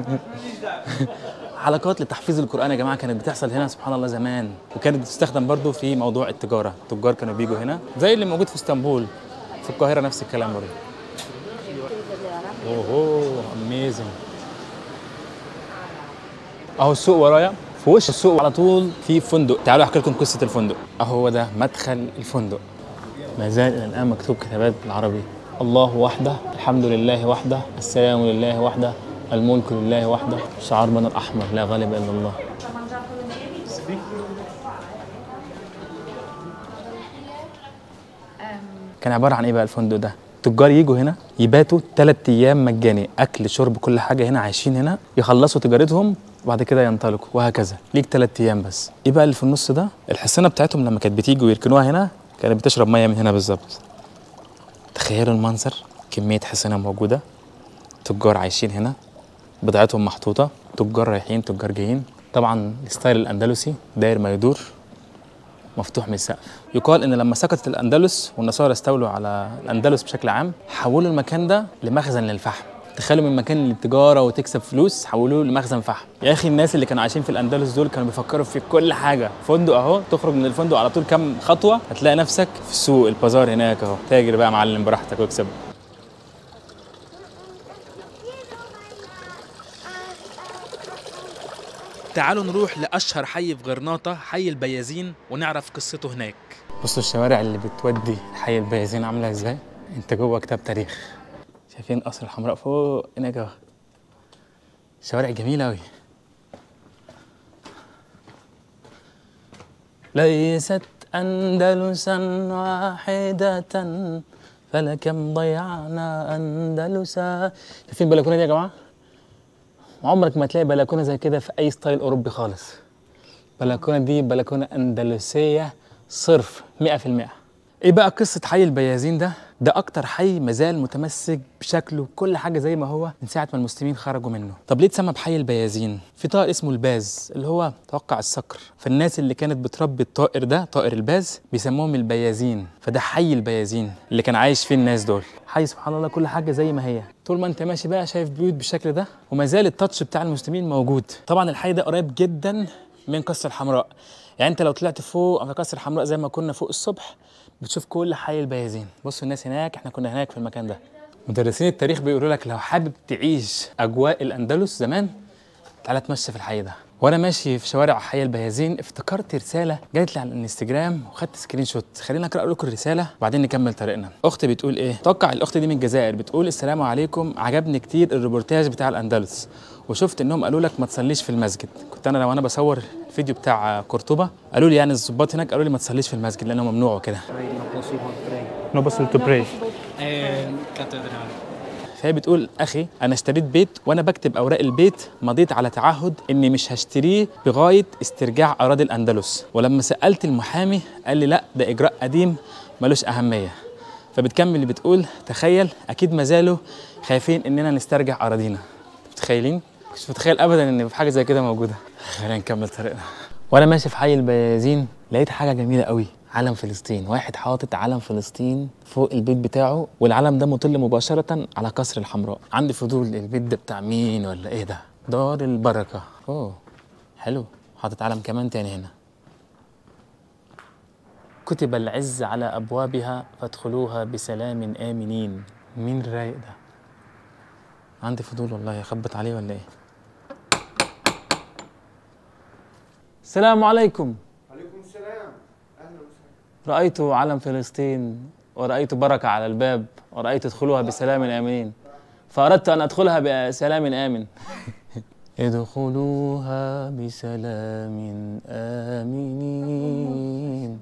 حلقات لتحفيظ القران يا جماعه كانت بتحصل هنا سبحان الله زمان وكانت بتستخدم برضو في موضوع التجاره التجار كانوا بيجوا هنا زي اللي موجود في اسطنبول في القاهره نفس الكلام برضو اوه اميزنج اهو السوق ورايا في وش السوق على طول في فندق تعالوا احكي لكم قصه الفندق اهو ده مدخل الفندق ما زال الى الان مكتوب كتابات بالعربي الله وحده الحمد لله وحده السلام لله وحده الملك لله وحده شعار بنا الاحمر لا غالب الا الله كان عباره عن ايه بقى الفندق ده التجار يجوا هنا يباتوا ثلاث ايام مجاني اكل شرب كل حاجه هنا عايشين هنا يخلصوا تجارتهم وبعد كده ينطلقوا وهكذا ليك ثلاث ايام بس ايه بقى اللي في النص ده الحصانه بتاعتهم لما كانت بتيجي ويركنوها هنا كانت بتشرب ميه من هنا بالظبط تخيلوا المنظر كميه حصانه موجوده تجار عايشين هنا بضاعتهم محطوطه تجار رايحين تجار جايين طبعا الستايل الاندلسي داير ما يدور مفتوح من السقف يقال ان لما سقطت الاندلس والنصارى استولوا على الاندلس بشكل عام حولوا المكان ده لمخزن للفحم تخيلوا من مكان للتجاره وتكسب فلوس حولوه لمخزن فحم يا اخي الناس اللي كانوا عايشين في الاندلس دول كانوا بيفكروا في كل حاجه فندق اهو تخرج من الفندق على طول كام خطوه هتلاقي نفسك في السوق البازار هناك اهو تاجر بقى معلم براحتك واكسب تعالوا نروح لأشهر حي في غرناطة حي البيازين ونعرف قصته هناك بصوا الشوارع اللي بتودي حي البيازين عاملة ازاي انت جوه كتاب تاريخ شايفين قصر الحمراء فوق هناك اهو شوارع جميلة أوي ليست أندلسا واحدة فلكم ضيعنا أندلسا شايفين البلكونة دي يا جماعة؟ عمرك ما تلاقي بلكونه زي كده في اي ستايل اوروبي خالص بلكونه دي بلكونه اندلسيه صرف 100% ايه بقى قصه حي البيازين ده ده اكتر حي مازال متمسك بشكله كل حاجه زي ما هو من ساعه ما المسلمين خرجوا منه طب ليه اتسمى بحي البيازين في طائر اسمه الباز اللي هو توقع الصقر فالناس اللي كانت بتربي الطائر ده طائر الباز بيسموهم البيازين فده حي البيازين اللي كان عايش فيه الناس دول حي سبحان الله كل حاجه زي ما هي طول ما انت ماشي بقى شايف بيوت بالشكل ده وما زال التاتش بتاع المسلمين موجود طبعا الحي ده قريب جدا من قصر الحمراء يعني انت لو طلعت فوق على قصر الحمراء زي ما كنا فوق الصبح بتشوف كل حي البيازين بصوا الناس هناك احنا كنا هناك في المكان ده مدرسين التاريخ بيقولوا لك لو حابب تعيش اجواء الاندلس زمان تعالى اتمشى في الحي ده وانا ماشي في شوارع حي البيازين افتكرت رساله جات لي على الانستجرام وخدت سكرين شوت خلينا اقرا لكم الرساله وبعدين نكمل طريقنا اختي بتقول ايه اتوقع الاخت دي من الجزائر بتقول السلام عليكم عجبني كتير الريبورتاج بتاع الاندلس وشفت انهم قالوا لك ما تصليش في المسجد كنت انا لو انا بصور الفيديو بتاع قرطبه قالوا لي يعني الظباط هناك قالوا لي ما تصليش في المسجد لانه ممنوع وكده No possible to pray. فهي بتقول اخي انا اشتريت بيت وانا بكتب اوراق البيت مضيت على تعهد اني مش هشتريه لغايه استرجاع اراضي الاندلس ولما سالت المحامي قال لي لا ده اجراء قديم ملوش اهميه فبتكمل اللي بتقول تخيل اكيد ما زالوا خايفين اننا نسترجع اراضينا متخيلين مش متخيل ابدا ان في حاجه زي كده موجوده خلينا نكمل طريقنا وانا ماشي في حي البيازين لقيت حاجه جميله قوي علم فلسطين واحد حاطط علم فلسطين فوق البيت بتاعه والعلم ده مطل مباشرة على قصر الحمراء عندي فضول البيت ده بتاع مين ولا ايه ده دار البركة اوه حلو حاطط علم كمان تاني هنا كتب العز على أبوابها فادخلوها بسلام آمنين مين الرايق ده عندي فضول والله أخبط عليه ولا ايه السلام عليكم عليكم السلام اهلا وسهلا رأيت علم فلسطين ورأيت بركة على الباب ورأيت ادخلوها بسلام آمنين فأردت أن أدخلها بسلام آمن ادخلوها بسلام آمنين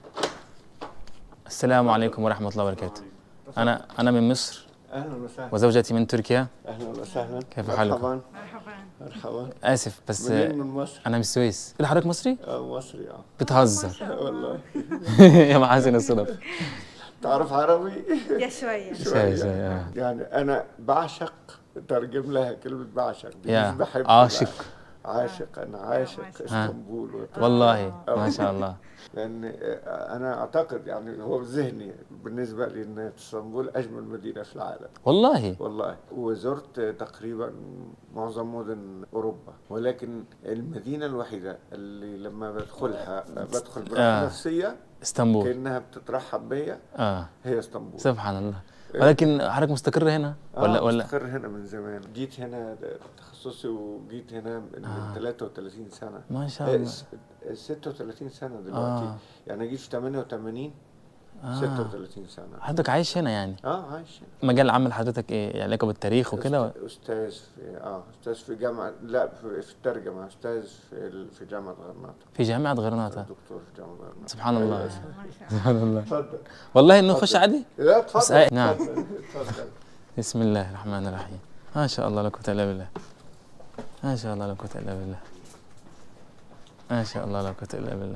السلام عليكم ورحمة الله وبركاته أنا أنا من مصر اهلا وسهلا وزوجتي من تركيا اهلا وسهلا كيف حالكم؟ مرحبا مرحبا آسف بس منين من مصر؟ أنا من السويس إيه حضرتك مصري؟ اه مصري اه بتهزر والله يا محاسن الصدف تعرف عربي؟ يا شوية شوي شوي آه. يعني انا بعشق ترجم لها كلمة بعشق دي يا مش بحب عاشق. عاشق انا عاشق اسطنبول وطبعاً. والله آه. ما شاء الله لان انا اعتقد يعني هو ذهني بالنسبه لي ان اسطنبول اجمل مدينه في العالم والله والله وزرت تقريبا معظم مدن اوروبا ولكن المدينه الوحيده اللي لما بدخلها بدخل براحه آه. نفسيه اسطنبول كانها بتترحب بيا اه هي اسطنبول سبحان الله ولكن حضرتك مستقر هنا ولا آه ولا مستقر هنا من زمان جيت هنا ده تخصصي وجيت هنا من آه. 33 سنه ما شاء آه، الله س- 36 سنه دلوقتي آه. يعني جيت في 88 آه. 36 سنه حضرتك عايش هنا يعني اه عايش هنا مجال عمل حضرتك ايه يعني علاقه بالتاريخ وكده و- أست- استاذ في اه استاذ في جامعه لا في, في الترجمه استاذ في ال- في جامعه غرناطه في جامعه غرناطه دكتور في جامعه غرناطه سبحان الله أيوة. سبحان الله اتفضل والله انه نخش عادي لا بس اتفضل أي- نعم. اتفضل اتفضل بسم الله الرحمن الرحيم ما شاء الله لا قوه الا بالله ما شاء الله لا قوه الا بالله ما شاء الله لا قوه الا بالله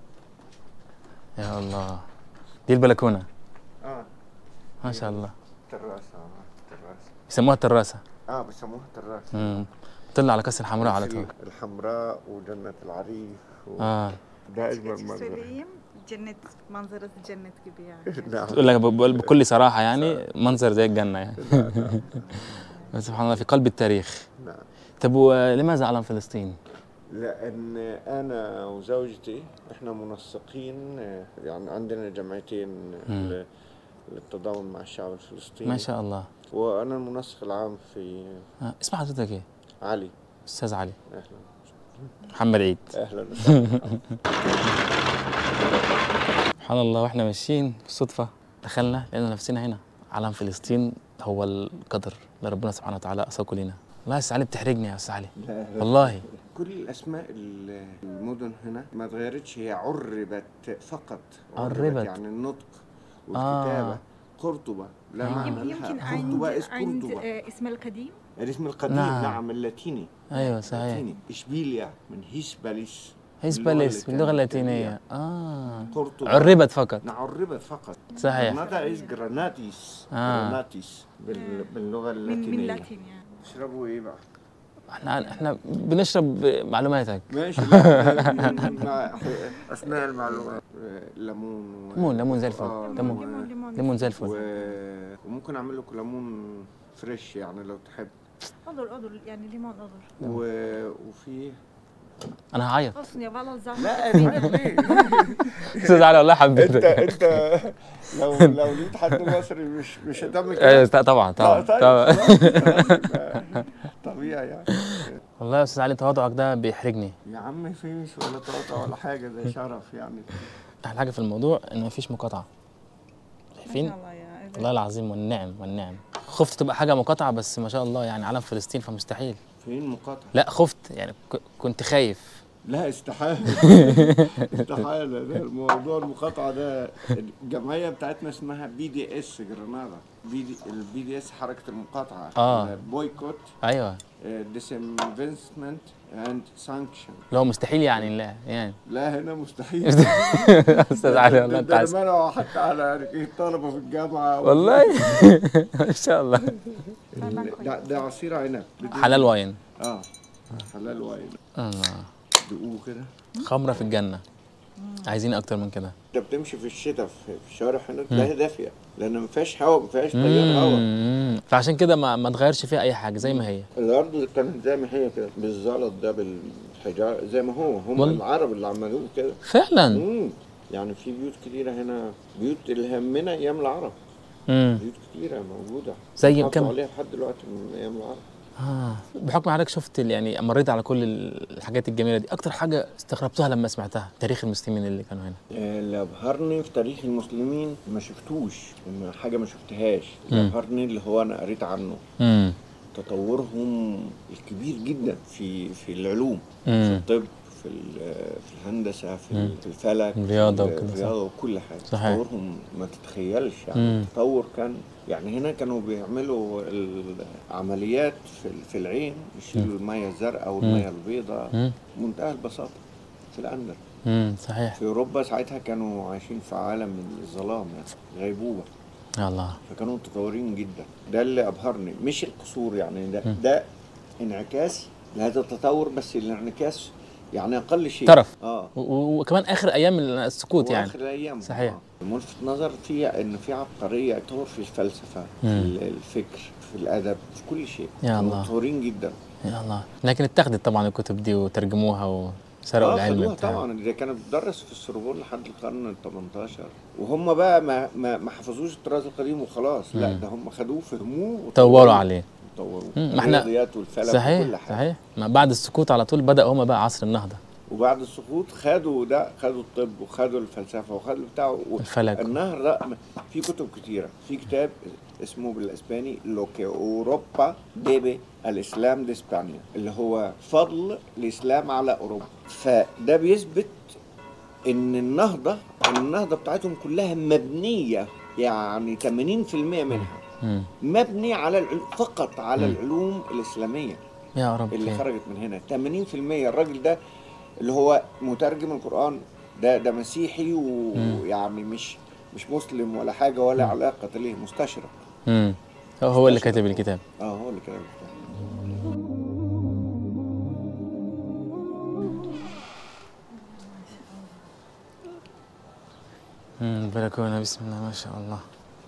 يا الله دي البلكونه اه ما شاء الله تراسه آه، تراسه يسموها التراسه اه بيسموها تراسه امم طلع على كاس الحمراء على طول الحمراء وجنه العريف و... اه ده اجمل منظر söyleyeyim. Cennet manzarası cennet gibi yani. نعم تقول لك ب- بكل صراحه يعني منظر زي الجنه يعني سبحان الله في قلب التاريخ نعم طب ولماذا علم فلسطين؟ لان انا وزوجتي احنا منسقين آه، يعني عندنا جمعيتين مم. ل- للتضامن مع الشعب الفلسطيني ما شاء الله وانا المنسق العام في آه. اسم حضرتك ايه؟ علي استاذ علي اهلا محمد عيد اهلا وسهلا سبحان الله واحنا ماشيين بالصدفه دخلنا لقينا نفسنا هنا علم فلسطين هو القدر اللي ربنا سبحانه وتعالى اساقه لنا والله يا استاذ علي بتحرجني يا استاذ علي والله كل الاسماء ال- المدن هنا ما اتغيرتش هي عربت فقط عربت. يعني النطق والكتابه آه. قرطبه لا آه. معنى يمكن لها عند قرطبه اسم عند قرطبه آه، اسم القديم الاسم القديم نعم. نعم, اللاتيني ايوه صحيح اللاتيني اشبيليا من هيسباليس هيسباليس باللغه اللاتينية. اللاتينيه اه قرطبه عربت فقط نعم عربت فقط صحيح غرناطة از جراناتيس آه. جراناتيس بال- باللغه من من اللاتينيه لاتين يعني تشربوا ايه بقى؟ احنا احنا بنشرب معلوماتك ماشي لا، مع- اثناء المعلومات ليمون و- ليمون ليمون زي الفل آه، ليمون ليمون ليمون ليمون زي الفل و... وممكن اعمل لكم ليمون فريش يعني لو تحب olur olur yani limon olur. و... وفي انا هعيط Olsun ya valla zahmet. لا تعمل ليه؟ استاذ علي والله انت حبيتك انت لو لو لقيت حد مصري مش مش هتعمل ايوه كده طبعا طبعا طيب، طبعا خلاص، طبيعي يعني والله يا استاذ علي تواضعك ده بيحرجني يا عم مفيش ولا طاطا ولا حاجه ده شرف يعني احلى حاجه في الموضوع ان مفيش مقاطعه شايفين Allah ya. Evet. والله العظيم والنعم والنعم خفت تبقى حاجه مقاطعه بس ما شاء الله يعني علم فلسطين فمستحيل فين مقاطعه لا خفت يعني ك- كنت خايف لا استحالة استحالة ده الموضوع المقاطعة ده الجمعية بتاعتنا اسمها بي دي اس جرناطة بي دي البي دي اس حركة المقاطعة آه. بويكوت ايوه ديسانفستمنت اند سانكشن اللي هو مستحيل يعني لا يعني لا هنا مستحيل استاذ علي والله انت ده عايز منعوا حتى على يعني الطلبة في الجامعة والله ما شاء الله ده, ده عصير عنب حلال واين اه حلال واين الله دقوه كده خمره في الجنه عايزين اكتر من كده انت بتمشي في الشتاء في في الشوارع هنا تلاقيها دافيه لان ما فيهاش هواء ما فيهاش تيار هواء مم. فعشان كده ما ما تغيرش فيها اي حاجه زي ما هي الارض كانت زي ما هي كده بالزلط ده بالحجاره زي ما هو هم والله. العرب اللي عملوه كده فعلا امم يعني في بيوت كتيره هنا بيوت اللي همنا ايام العرب امم بيوت كتيره موجوده زي حافظوا كم عليها لحد دلوقتي من ايام العرب آه. بحكم حضرتك شفت ال- يعني مريت على كل الحاجات الجميله دي اكتر حاجه استغربتها لما سمعتها تاريخ المسلمين اللي كانوا هنا آه، اللي ابهرني في تاريخ المسلمين ما شفتوش ما- حاجه ما شفتهاش اللي مم. ابهرني اللي هو انا قريت عنه امم تطورهم الكبير جدا في في العلوم في امم الطب في ال- في الهندسه في مم. ال- في الفلك الرياضة في وكده، صح. الرياضه وكل حاجه صحيح. تطورهم ما تتخيلش يعني مم. التطور كان يعني هنا كانوا بيعملوا العمليات في ال- في العين يشيلوا الميه الزرقاء والميه البيضاء مم. منتهى البساطه في الاندر امم صحيح في اوروبا ساعتها كانوا عايشين في عالم من الظلام يعني غيبوبه يا الله فكانوا متطورين جدا ده اللي ابهرني مش القصور يعني ده ده انعكاس لهذا التطور بس الانعكاس يعني اقل شيء طرف. اه و- و- وكمان اخر ايام السكوت يعني واخر الايام صحيح. آه. ملفت نظر في ان في عبقريه تطور في الفلسفه في مم. ال- الفكر في الادب في كل شيء يا كانوا الله. متطورين جدا يا الله لكن اتخذت طبعا الكتب دي وترجموها وسرقوا اه العلم خدوها بتاعه طبعا دي كانت بتدرس في السوربون لحد القرن ال 18 وهم بقى ما ما, ما حفظوش الطراز القديم وخلاص لا مم. ده هم خدوه فهموه طوروا عليه طوروه مم، ما احنا- الرياضيات والفلك وكل صحيح حاجه صحيح ما بعد السكوت على طول بدأ هما بقى عصر النهضة وبعد السقوط خدوا ده خدوا الطب وخدوا الفلسفه وخدوا بتاع و- الفلك. النهر ده في كتب كتيره في كتاب اسمه بالاسباني لو que اوروبا debe الاسلام دي اسبانيا اللي هو فضل الاسلام على اوروبا فده بيثبت ان النهضه ان النهضه بتاعتهم كلها مبنيه يعني 80% منها مم. مبني على العلوم فقط على العلوم الاسلاميه يا رب اللي خرجت من هنا 80% الراجل ده اللي هو مترجم القرآن ده ده مسيحي ويعني مش مش مسلم ولا حاجة ولا علاقة ليه مستشرق مم. هو- هو اللي كاتب الكتاب اه هو اللي كده مم، البلكونة بسم الله ما شاء الله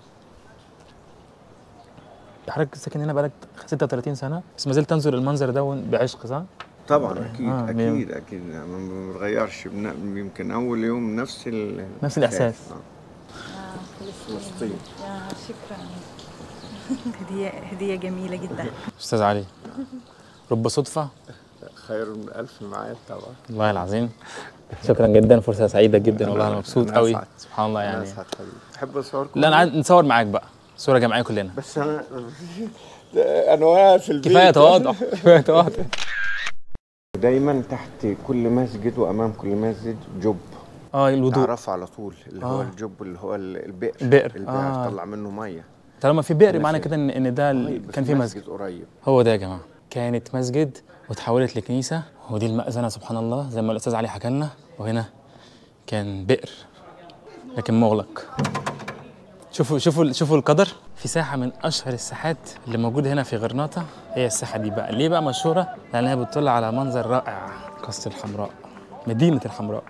حضرتك ساكن هنا بقالك 36 سنة بس ما زلت تنظر المنظر ده بعشق صح؟ طبعا اكيد آه، آه مية- اكيد اكيد يعني ما بتغيرش بن- يمكن اول يوم نفس ال نفس الإحساس. آه. فلسطين يا شكرا هدية هدية جميلة جدا أستاذ علي رب صدفة خير من ألف معايا طبعا والله العظيم شكرا جدا فرصة سعيدة جدا والله أنا مبسوط أنا قوي أسعد. سبحان الله أنا يعني أسعد حبيبي تحب أصوركم لا أنا عايز نصور معاك بقى صورة جماعية كلنا بس أنا أنا واقف في البيت كفاية تواضع كفاية تواضع دايما تحت كل مسجد وامام كل مسجد جب اه الوضوء تعرفه على طول اللي هو آه. الجب اللي هو ال- البئر البئر. البئر آه. تطلع منه ميه طالما في بئر أنا معنى شايف. كده ان ان ده ال- طيب، بس كان في مسجد قريب هو ده يا جماعه كانت مسجد وتحولت لكنيسه ودي المأذنه سبحان الله زي ما الاستاذ علي حكى لنا وهنا كان بئر لكن مغلق شوفوا شوفوا شوفوا القدر في ساحه من اشهر الساحات اللي موجوده هنا في غرناطه هي الساحه دي بقى ليه بقى مشهوره لانها بتطل على منظر رائع قصر الحمراء مدينه الحمراء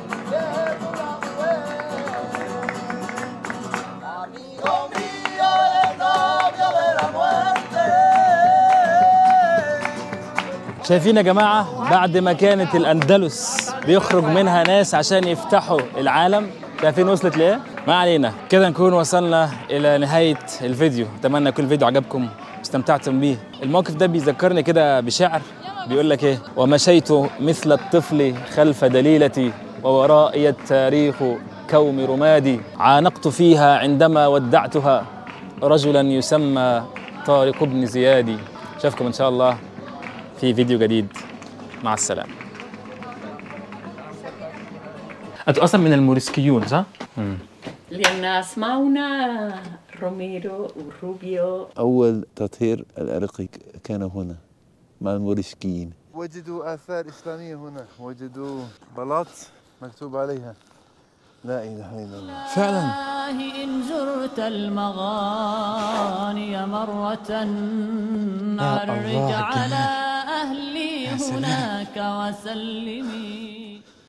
شايفين يا جماعة بعد ما كانت الأندلس بيخرج منها ناس عشان يفتحوا العالم شايفين وصلت لإيه؟ ما علينا كده نكون وصلنا إلى نهاية الفيديو أتمنى يكون الفيديو عجبكم واستمتعتم بيه الموقف ده بيذكرني كده بشعر بيقول لك إيه ومشيت مثل الطفل خلف دليلتي وورائي التاريخ كوم رمادي عانقت فيها عندما ودعتها رجلا يسمى طارق بن زيادي شافكم إن شاء الله في فيديو جديد مع السلامة انتوا اصلا من الموريسكيون صح؟ لأن أسماؤنا روميرو وروبيو أول تطهير العرقي كان هنا مع الموريسكيين وجدوا آثار إسلامية هنا وجدوا بلاط مكتوب عليها لا إله إلا الله فعلا إن زرت المغاني مرة الله أرج على الجمال. أهلي يا سلام. هناك وسلمي